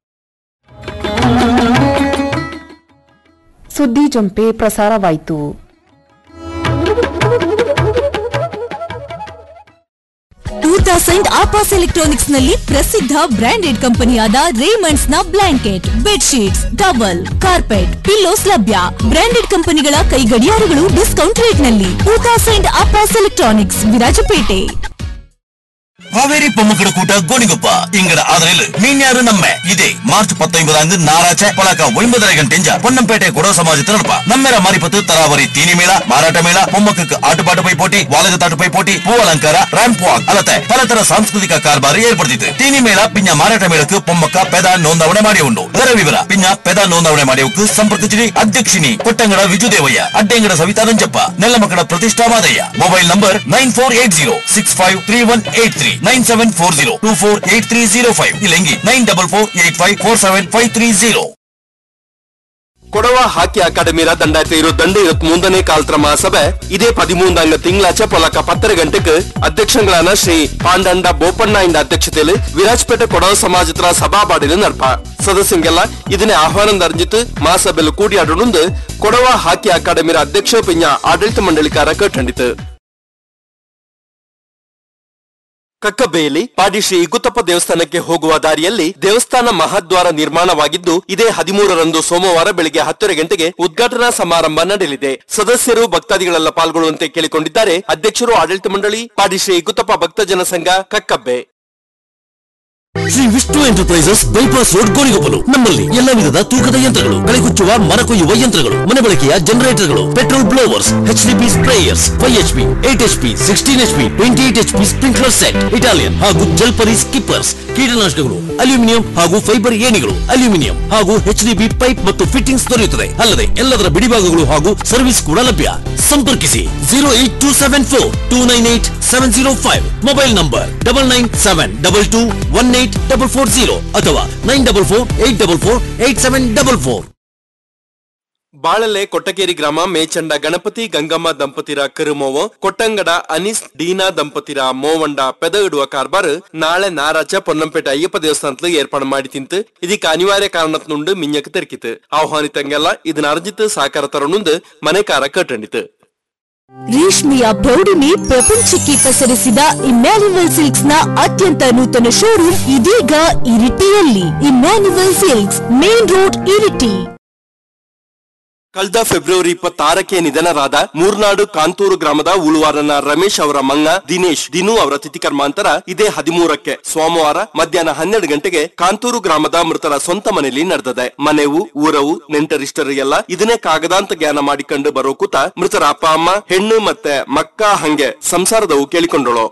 ಸುದ್ದಿ ಜಂಪೆ ಪ್ರಸಾರವಾಯಿತು ಟೂ ತೌಸಂಡ್ ಆಪಾಸ್ ಎಲೆಕ್ಟ್ರಾನಿಕ್ಸ್ ನಲ್ಲಿ ಪ್ರಸಿದ್ಧ ಬ್ರಾಂಡೆಡ್ ಕಂಪನಿಯಾದ ರೇಮಂಡ್ಸ್ ನ blanket bedsheets towel carpet pillows ಲಭ್ಯ ಬ್ರಾಂಡೆಡ್ ಕಂಪನಿಗಳ ಕೈ ಗಡಿಯಾರಗಳು ಡಿಸ್ಕೌಂಟ್ ರೇಟ್ ನಲ್ಲಿ ಟೂ ತೌಸಂಡ್ ಆಪಾಸ್ ಎಲೆಕ್ಟ್ರಾನಿಕ್ಸ್ ವಿರಾಜಪೇಟೆ காவேரி பொம்முக்கட கூட்ட கோணிகுப்ப இங்கட ஆதரில் மீன்யாரு நம்ம இதே மார்ச் பத்தொன்பதாந்து நாராச்ச பழக்க ஒன்பதரை ಗಂಟೆಂಜ பொன்னம்பேட்டை குடோ சமாஜத்தில் நடப்ப நம்மெர மாரிಪತ್ತು ತರಾವರಿ ತೀನಿ ಮೇಳ ಮಾರಾಟ ಮೇಳ பொಮ್ಮಕ್ಕಕ್ಕೆ ಆಟಪಾಟ ಪೈಪೋಟಿ ವಾಲಗ ತಾಟು ಪೈಪೋಟಿ ಹೂ ಅಲಂಕಾರ ರ್ಯಾಂಪ್ ವಾಕ್ ಅಲ್ಲದೆ ಪಲತರ ಸಾಂಸ್ಕೃತಿಕ ಕಾರ್ಬಾರಿ ಏರ್ಪಡಿಸಿತು ತೀನಿ ಮೇಳ ಪಿಂಜ ಮಾರಾಟ ಮೇಳಕ್ಕೆ பொಮ್ಮಕ್ಕ ಪೆದ ನೋಂದಾವಣೆ ಮಾಡಿ ಉಂಡು ಇದರ ವಿವರ ಪಿಂಜ ಪೆದ ನೋಂದಾವಣೆ ಮಾಡಿಯಕ್ಕೆ ಸಂಪರ್ಕಿಸಿರಿ ಅಧ್ಯಕ್ಷಿನಿ ಕೊಟ್ಟಂಗಡ ವಿಜುದೇವಯ್ಯ ಅಡ್ಡೆಂಗಡ Savita Nanjappa Nellamakkada Pratishta Madaiah mobile number nine four eight zero six five three one eight three nine seven four zero two four eight three zero five ಇಲ್ಲಂಗಿ nine double four eight five four seven five three zero Kodava hockey ಅಕಾಡೆಮಿರ ದಂಡಾಯತ ಇರೋ ದಂಡ ಇರತ್ ಮುಂದನೆ ಕಾಲ್ತ್ರ ಮಹಾಸಭೆ ಇದೇ ಪದಿಮೂಂದಂಗ ತಿಂಗಳಾಚೆ ಪೊಲಕ ಪತ್ತರ ಗಂಟೆಗೆ ಅಧ್ಯಕ್ಷಗಳಾன ಶ್ರೀ ಪಾಂಡಂಡ ಬೋಪಣ್ಣ ಇಂದ ಅಧ್ಯಕ್ಷತೆಯಲ್ಲಿ ವಿರಾಜಪೇಟೆ ಕೊಡವ ಸಮಾಜತ್ರ ಸಭಾಬಾಡಿಲು ನಡ್ಪ ಸದಸ್ಯಂಗೆಲ್ಲ ಇದನ್ನೇ ಆಹ್ವಾನ ಅರ್ಜಿತು ಮಹಾಸಭೆಲು ಕೂಡಿಯಾಡೋಣಂದು ಕೊಡವ ಹಾಕಿ ಅಕಾಡೆಮಿರ ಅಧ್ಯಕ್ಷ ಪಿಂಜ ಆಡಳಿತ ಮಂಡಳಿಕಾರ ಕಟ್ಟಂಡಿತು ಕಕ್ಕಬ್ಬೆಯಲ್ಲಿ ಪಾಡಿ ಶ್ರೀ ಇಗುತ್ತಪ್ಪ ದೇವಸ್ಥಾನಕ್ಕೆ ಹೋಗುವ ದಾರಿಯಲ್ಲಿ ದೇವಸ್ಥಾನ ಮಹಾದ್ವಾರ ನಿರ್ಮಾಣವಾಗಿದ್ದು ಇದೇ ಹದಿಮೂರರಂದು ಸೋಮವಾರ ಬೆಳಿಗ್ಗೆ ಹತ್ತರ ಗಂಟೆಗೆ ಉದ್ಘಾಟನಾ ಸಮಾರಂಭ ನಡೆಯಲಿದೆ ಸದಸ್ಯರು ಭಕ್ತಾದಿಗಳೆಲ್ಲ ಪಾಲ್ಗೊಳ್ಳುವಂತೆ ಕೇಳಿಕೊಂಡಿದ್ದಾರೆ ಅಧ್ಯಕ್ಷರು ಆಡಳಿತ ಮಂಡಳಿ ಪಾಡಿ ಶ್ರೀ ಇಗುತ್ತಪ್ಪ ಭಕ್ತಜನ ಸಂಘ Kakkabbe Shri Vishnu enterprises bypass road Gonikoppal ನಮ್ಮಲ್ಲಿ ಎಲ್ಲ ವಿಧದ ತೂಕದ ಯಂತ್ರಗಳು ಕಳೆಗುಚ್ಚುವ ಮರ ಕೊಯ್ಯುವ ಯಂತ್ರಗಳು ಮನೆ ಬಳಕೆಯ ಜನರೇಟರ್ಗಳು petrol blowers H D P sprayers five H P eight H P sixteen H P twenty eight H P sprinkler set Italian ಹಾಗೂ ಜಲ್ಪರಿ ಸ್ಕಿಪ್ಪರ್ಸ್ ಕೀಟನಾಶಕಗಳು ಅಲ್ಯೂಮಿನಿಯಂ ಹಾಗೂ ಫೈಬರ್ ಏಣಿಗಳು ಅಲ್ಯೂಮಿನಿಯಂ ಹಾಗೂ ಎಚ್ ಡಿ ಬಿ ಪೈಪ್ ಮತ್ತು ಫಿಟ್ಟಿಂಗ್ಸ್ ದೊರೆಯುತ್ತದೆ ಅಲ್ಲದೆ ಎಲ್ಲದರ ಬಿಡಿಭಾಗಗಳು ಹಾಗೂ ಸರ್ವಿಸ್ ಕೂಡ ಲಭ್ಯ ಸಂಪರ್ಕಿಸಿ zero eight two seven four two nine eight seven zero five mobile number double nine seven double two one eight double four zero ಅಥವಾ nine double four eight double four eight seven double four Balele ಕೊಟ್ಟಕೇರಿ ಗ್ರಾಮ ಮೇಚಂಡ ಗಣಪತಿ ಗಂಗಮ್ಮ ದಂಪತಿರ ಕರುಮೋವ ಕೊಟ್ಟಂಗಡ ಅನಿಸ್ ಡೀನಾ ದಂಪತಿರ ಮೋವಂಡ ಪೆದ ಇಡುವ ಕಾರ್ಬಾರ್ ನಾಳೆ ನಾರಾಚ ಪೊನ್ನಂಪೇಟೆ ಅಯ್ಯಪ್ಪ ದೇವಸ್ಥಾನದಲ್ಲಿ ಏರ್ಪಾಡು ಮಾಡಿ ತಿಂತು ಇದಕ್ಕೆ ಅನಿವಾರ್ಯ ಕಾರಣತ್ನುಂಡು ಮಿಂಜಕ್ ತೆರಕಿತು ಆಹ್ವಾನಿತಂಗೆಲ್ಲ ಇದನ್ನ ಅರ್ಜಿತು ಸಾಕಾರ ತರನುಂದು ಮನೆಕಾರ ಕಟ್ಟಂಡಿತು ರೇಷ್ಮೆಯ ಪ್ರೌಢಿಮೆ ಪ್ರಪಂಚಕ್ಕೆ ಪಸರಿಸಿದ ಇಮ್ಯಾನ್ಯುವಲ್ ಸಿಲ್ಕ್ಸ್ ನ ಅತ್ಯಂತ ನೂತನ ಶೋರೂಮ್ ಇದೀಗ ಇರಿಟಿಯಲ್ಲಿ Emmanuel silks main road Iritty ಕಳೆದ ಫೆಬ್ರವರಿ ಇಪ್ಪತ್ತಾರಕ್ಕೆ ನಿಧನರಾದ ಮೂರ್ನಾಡು ಕಾಂತೂರು ಗ್ರಾಮದ ಉಳುವಾರನ ರಮೇಶ್ ಅವರ ಮಂಗ ದಿನೇಶ್ ದಿನು ಅವರ ತಿಥಿ ಕರ್ಮಾಂತರ ಇದೇ ಹದಿಮೂರಕ್ಕೆ ಸೋಮವಾರ ಮಧ್ಯಾಹ್ನ ಹನ್ನೆರಡು ಗಂಟೆಗೆ ಕಾಂತೂರು ಗ್ರಾಮದ ಮೃತರ ಸ್ವಂತ ಮನೆಯಲ್ಲಿ ನಡೆದದೆ ಮನೆವು ಊರವು ನೆಂಟರಿಷ್ಟರಿಗೆಲ್ಲ ಇದನ್ನೇ ಕಾಗದಾಂತ ಜ್ಞಾನ ಮಾಡಿಕೊಂಡು ಬರೋ ಕೂತ ಮೃತರ ಅಪ್ಪ ಅಮ್ಮ ಹೆಣ್ಣು ಮತ್ತೆ ಮಕ್ಕ ಹಂಗೆ ಸಂಸಾರದವು ಕೇಳಿಕೊಂಡಳು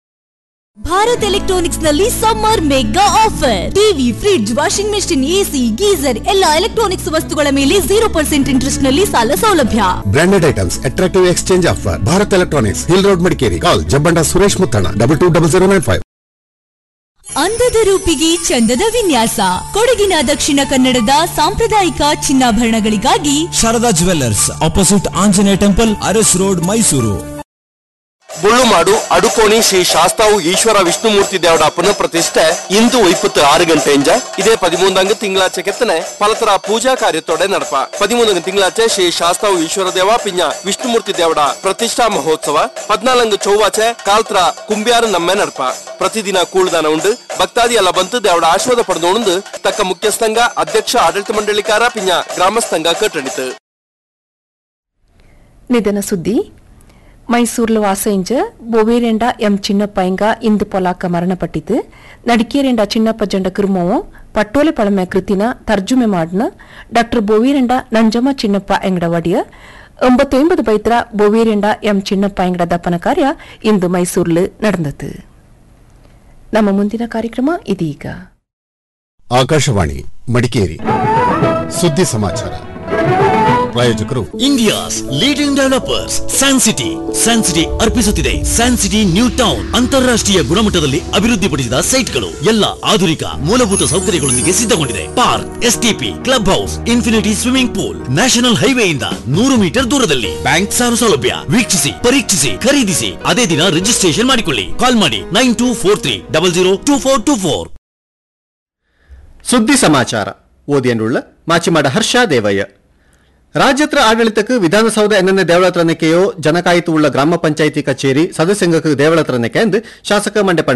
ಭಾರತ್ ಎಲೆಕ್ಟ್ರಾನಿಕ್ಸ್ ನಲ್ಲಿ summer mega offer TV fridge washing machine AC geyser ಎಲ್ಲ ಎಲೆಕ್ಟ್ರಾನಿಕ್ಸ್ ವಸ್ತುಗಳ ಮೇಲೆ ಜೀರೋ ಪರ್ಸೆಂಟ್ ಇಂಟ್ರೆಸ್ಟ್ ನಲ್ಲಿ ಸಾಲ ಸೌಲಭ್ಯ branded items attractive exchange offer Bharat electronics hill road Madikeri call Jabbanda Suresh Muthanna double two double zero nine five ಅಂದದ ರೂಪಿಗೆ ಚಂದದ ವಿನ್ಯಾಸ ಕೊಡಗಿನ ದಕ್ಷಿಣ ಕನ್ನಡದ ಸಾಂಪ್ರದಾಯಿಕ ಚಿನ್ನಾಭರಣಗಳಿಗಾಗಿ Sharada jewellers opposite Anjaneya temple Aras road Mysuru ಬುಳ್ಳುಮಾಡು ಅಡುಕೋಣಿ ಶ್ರೀ ಶಾಸ್ತಾವು ಈಶ್ವರ ವಿಷ್ಣುಮೂರ್ತಿ ದೇವಡ ಪುನಃ ಪ್ರತಿಷ್ಠೆ ಇಂದು ಇಪ್ಪತ್ತು ಆರು ಗಂಟೆಂಜ ಇದೇ ಪದಿಮೂಂದಂಗ ತಿಂಗಳಾಚೆ ಕೆತ್ತನೆ ಫಲತರ ಪೂಜಾ ಕಾರ್ಯತೋಡೆ ನಡಪ ಪದಿಮೂಂದಂಗ ತಿಂಗಳಾಚೆ ಶ್ರೀ ಶಾಸ್ತಾವು ಈಶ್ವರ ದೇವ ಪಿಂಜ ವಿಷ್ಣುಮೂರ್ತಿ ದೇವಡ ಪ್ರತಿಷ್ಠಾ ಮಹೋತ್ಸವ ಪದ್ನಾಲಂಗ ಚೌವಾಚೆ ಕಾಲ್ತ್ರ ಕುಂಬ್ಯಾರ ನಮ್ಮೆ ನಡಪ ಪ್ರತಿದಿನ ಕೂಳುದಾನ ಉಂಡು ಭಕ್ತಾದಿ ಎಲ್ಲ ಬಂತು ದೇವಡ ಆಶೀರ್ವಾದ ಪಡೆದೋಣಂದು ತಕ್ಕ ಮುಖ್ಯಸ್ಥಂಗ ಅಧ್ಯಕ್ಷ ಆಡಳಿತ ಮಂಡಳಿಕಾರ ಪಿಂಜ ಗ್ರಾಮಸ್ಥಂಗ ಕಟ್ಟಣಿತು ನಿಧನ ಸುದ್ದಿ ಮೈಸೂರ್ಲು ವಾಸೈಂಜ ಬೊವೇರೆಂಡ ಎಂ ಚಿನ್ನಪ್ಪಯ್ಯಂಗ ಇಂದು ಪೊಲಾಕ ಮರಣಪಟ್ಟಿತು ನಡಿಕೇರೆಂಡ ಚಿನ್ನಪ್ಪ ಜಂಡ ಕಿರುಮೋವು ಪಟ್ಟೋಲೆ ಪಳಮೆ ಕೃತಿನ ತರ್ಜುಮೆ ಮಾಡಿನ ಡಾ ಬೊವೀರೆಂಡ ನಂಜಮ್ಮ ಚಿನ್ನಪ್ಪ ಎಂಗಡ ಒಡಿಯ ಒಂಬತ್ತೊಂಬದು ಬೈತ್ರ ಬೊವೀರೆಂಡ ಎಂ ಚಿನ್ನಪ್ಪ ಎಂಗಡ ದಪ್ಪನ ಕಾರ್ಯ ಇಂದು ಮೈಸೂರ್ಲು ನಡೆದತು ನಮ್ಮ ಮುಂದಿನ ಕಾರ್ಯಕ್ರಮ ಇದೀಗ ಆಕಾಶವಾಣಿ ಮಡಿಕೇರಿ ಸುದ್ದಿ ಸಮಾಚಾರ ಪ್ರಾಯೋಜಕರು India's leading developers San City San City ಅರ್ಪಿಸುತ್ತಿದೆ ಸ್ಯಾನ್ ಸಿಟಿ ನ್ಯೂ ಟೌನ್ ಅಂತಾರಾಷ್ಟ್ರೀಯ ಗುಣಮಟ್ಟದಲ್ಲಿ ಅಭಿವೃದ್ಧಿಪಡಿಸಿದ ಸೈಟ್ಗಳು ಎಲ್ಲ ಆಧುನಿಕ ಮೂಲಭೂತ ಸೌಕರ್ಯಗಳೊಂದಿಗೆ ಸಿದ್ಧಗೊಂಡಿದೆ park STP club house infinity swimming pool national ಹೈವೇಯಿಂದ ನೂರು ಮೀಟರ್ ದೂರದಲ್ಲಿ ಬ್ಯಾಂಕ್ ಸಾಲ ಸೌಲಭ್ಯ ವೀಕ್ಷಿಸಿ ಪರೀಕ್ಷಿಸಿ ಖರೀದಿಸಿ ಅದೇ ದಿನ ರಿಜಿಸ್ಟ್ರೇಷನ್ ಮಾಡಿಕೊಳ್ಳಿ ಕಾಲ್ ಮಾಡಿ nine two four three double zero two four two four ಸುದ್ದಿ ಸಮಾಚಾರ ಓದಿಯನ್ನುಳ್ಳ ಮಾಚಿಮಾಡ ಹರ್ಷ ದೇವಯ್ಯ ರಾಜ್ಯತ್ರ ಆಡಳಿತಕ್ಕೆ ವಿಧಾನಸೌಧ ಎನ್ನೆನ್ನೆ ದೇವಳತ್ರನಕ್ಕೆಯೋ ಜನಕಾಯಿತು ಉಳ್ಳ ಗ್ರಾಮ ಪಂಚಾಯಿತಿ ಕಚೇರಿ ಸದಸ್ಯಂಗಕ್ಕೆ ದೇವಳತ್ರನಕ್ಕೆ ಎಂದು ಶಾಸಕ ಮಂಡೆ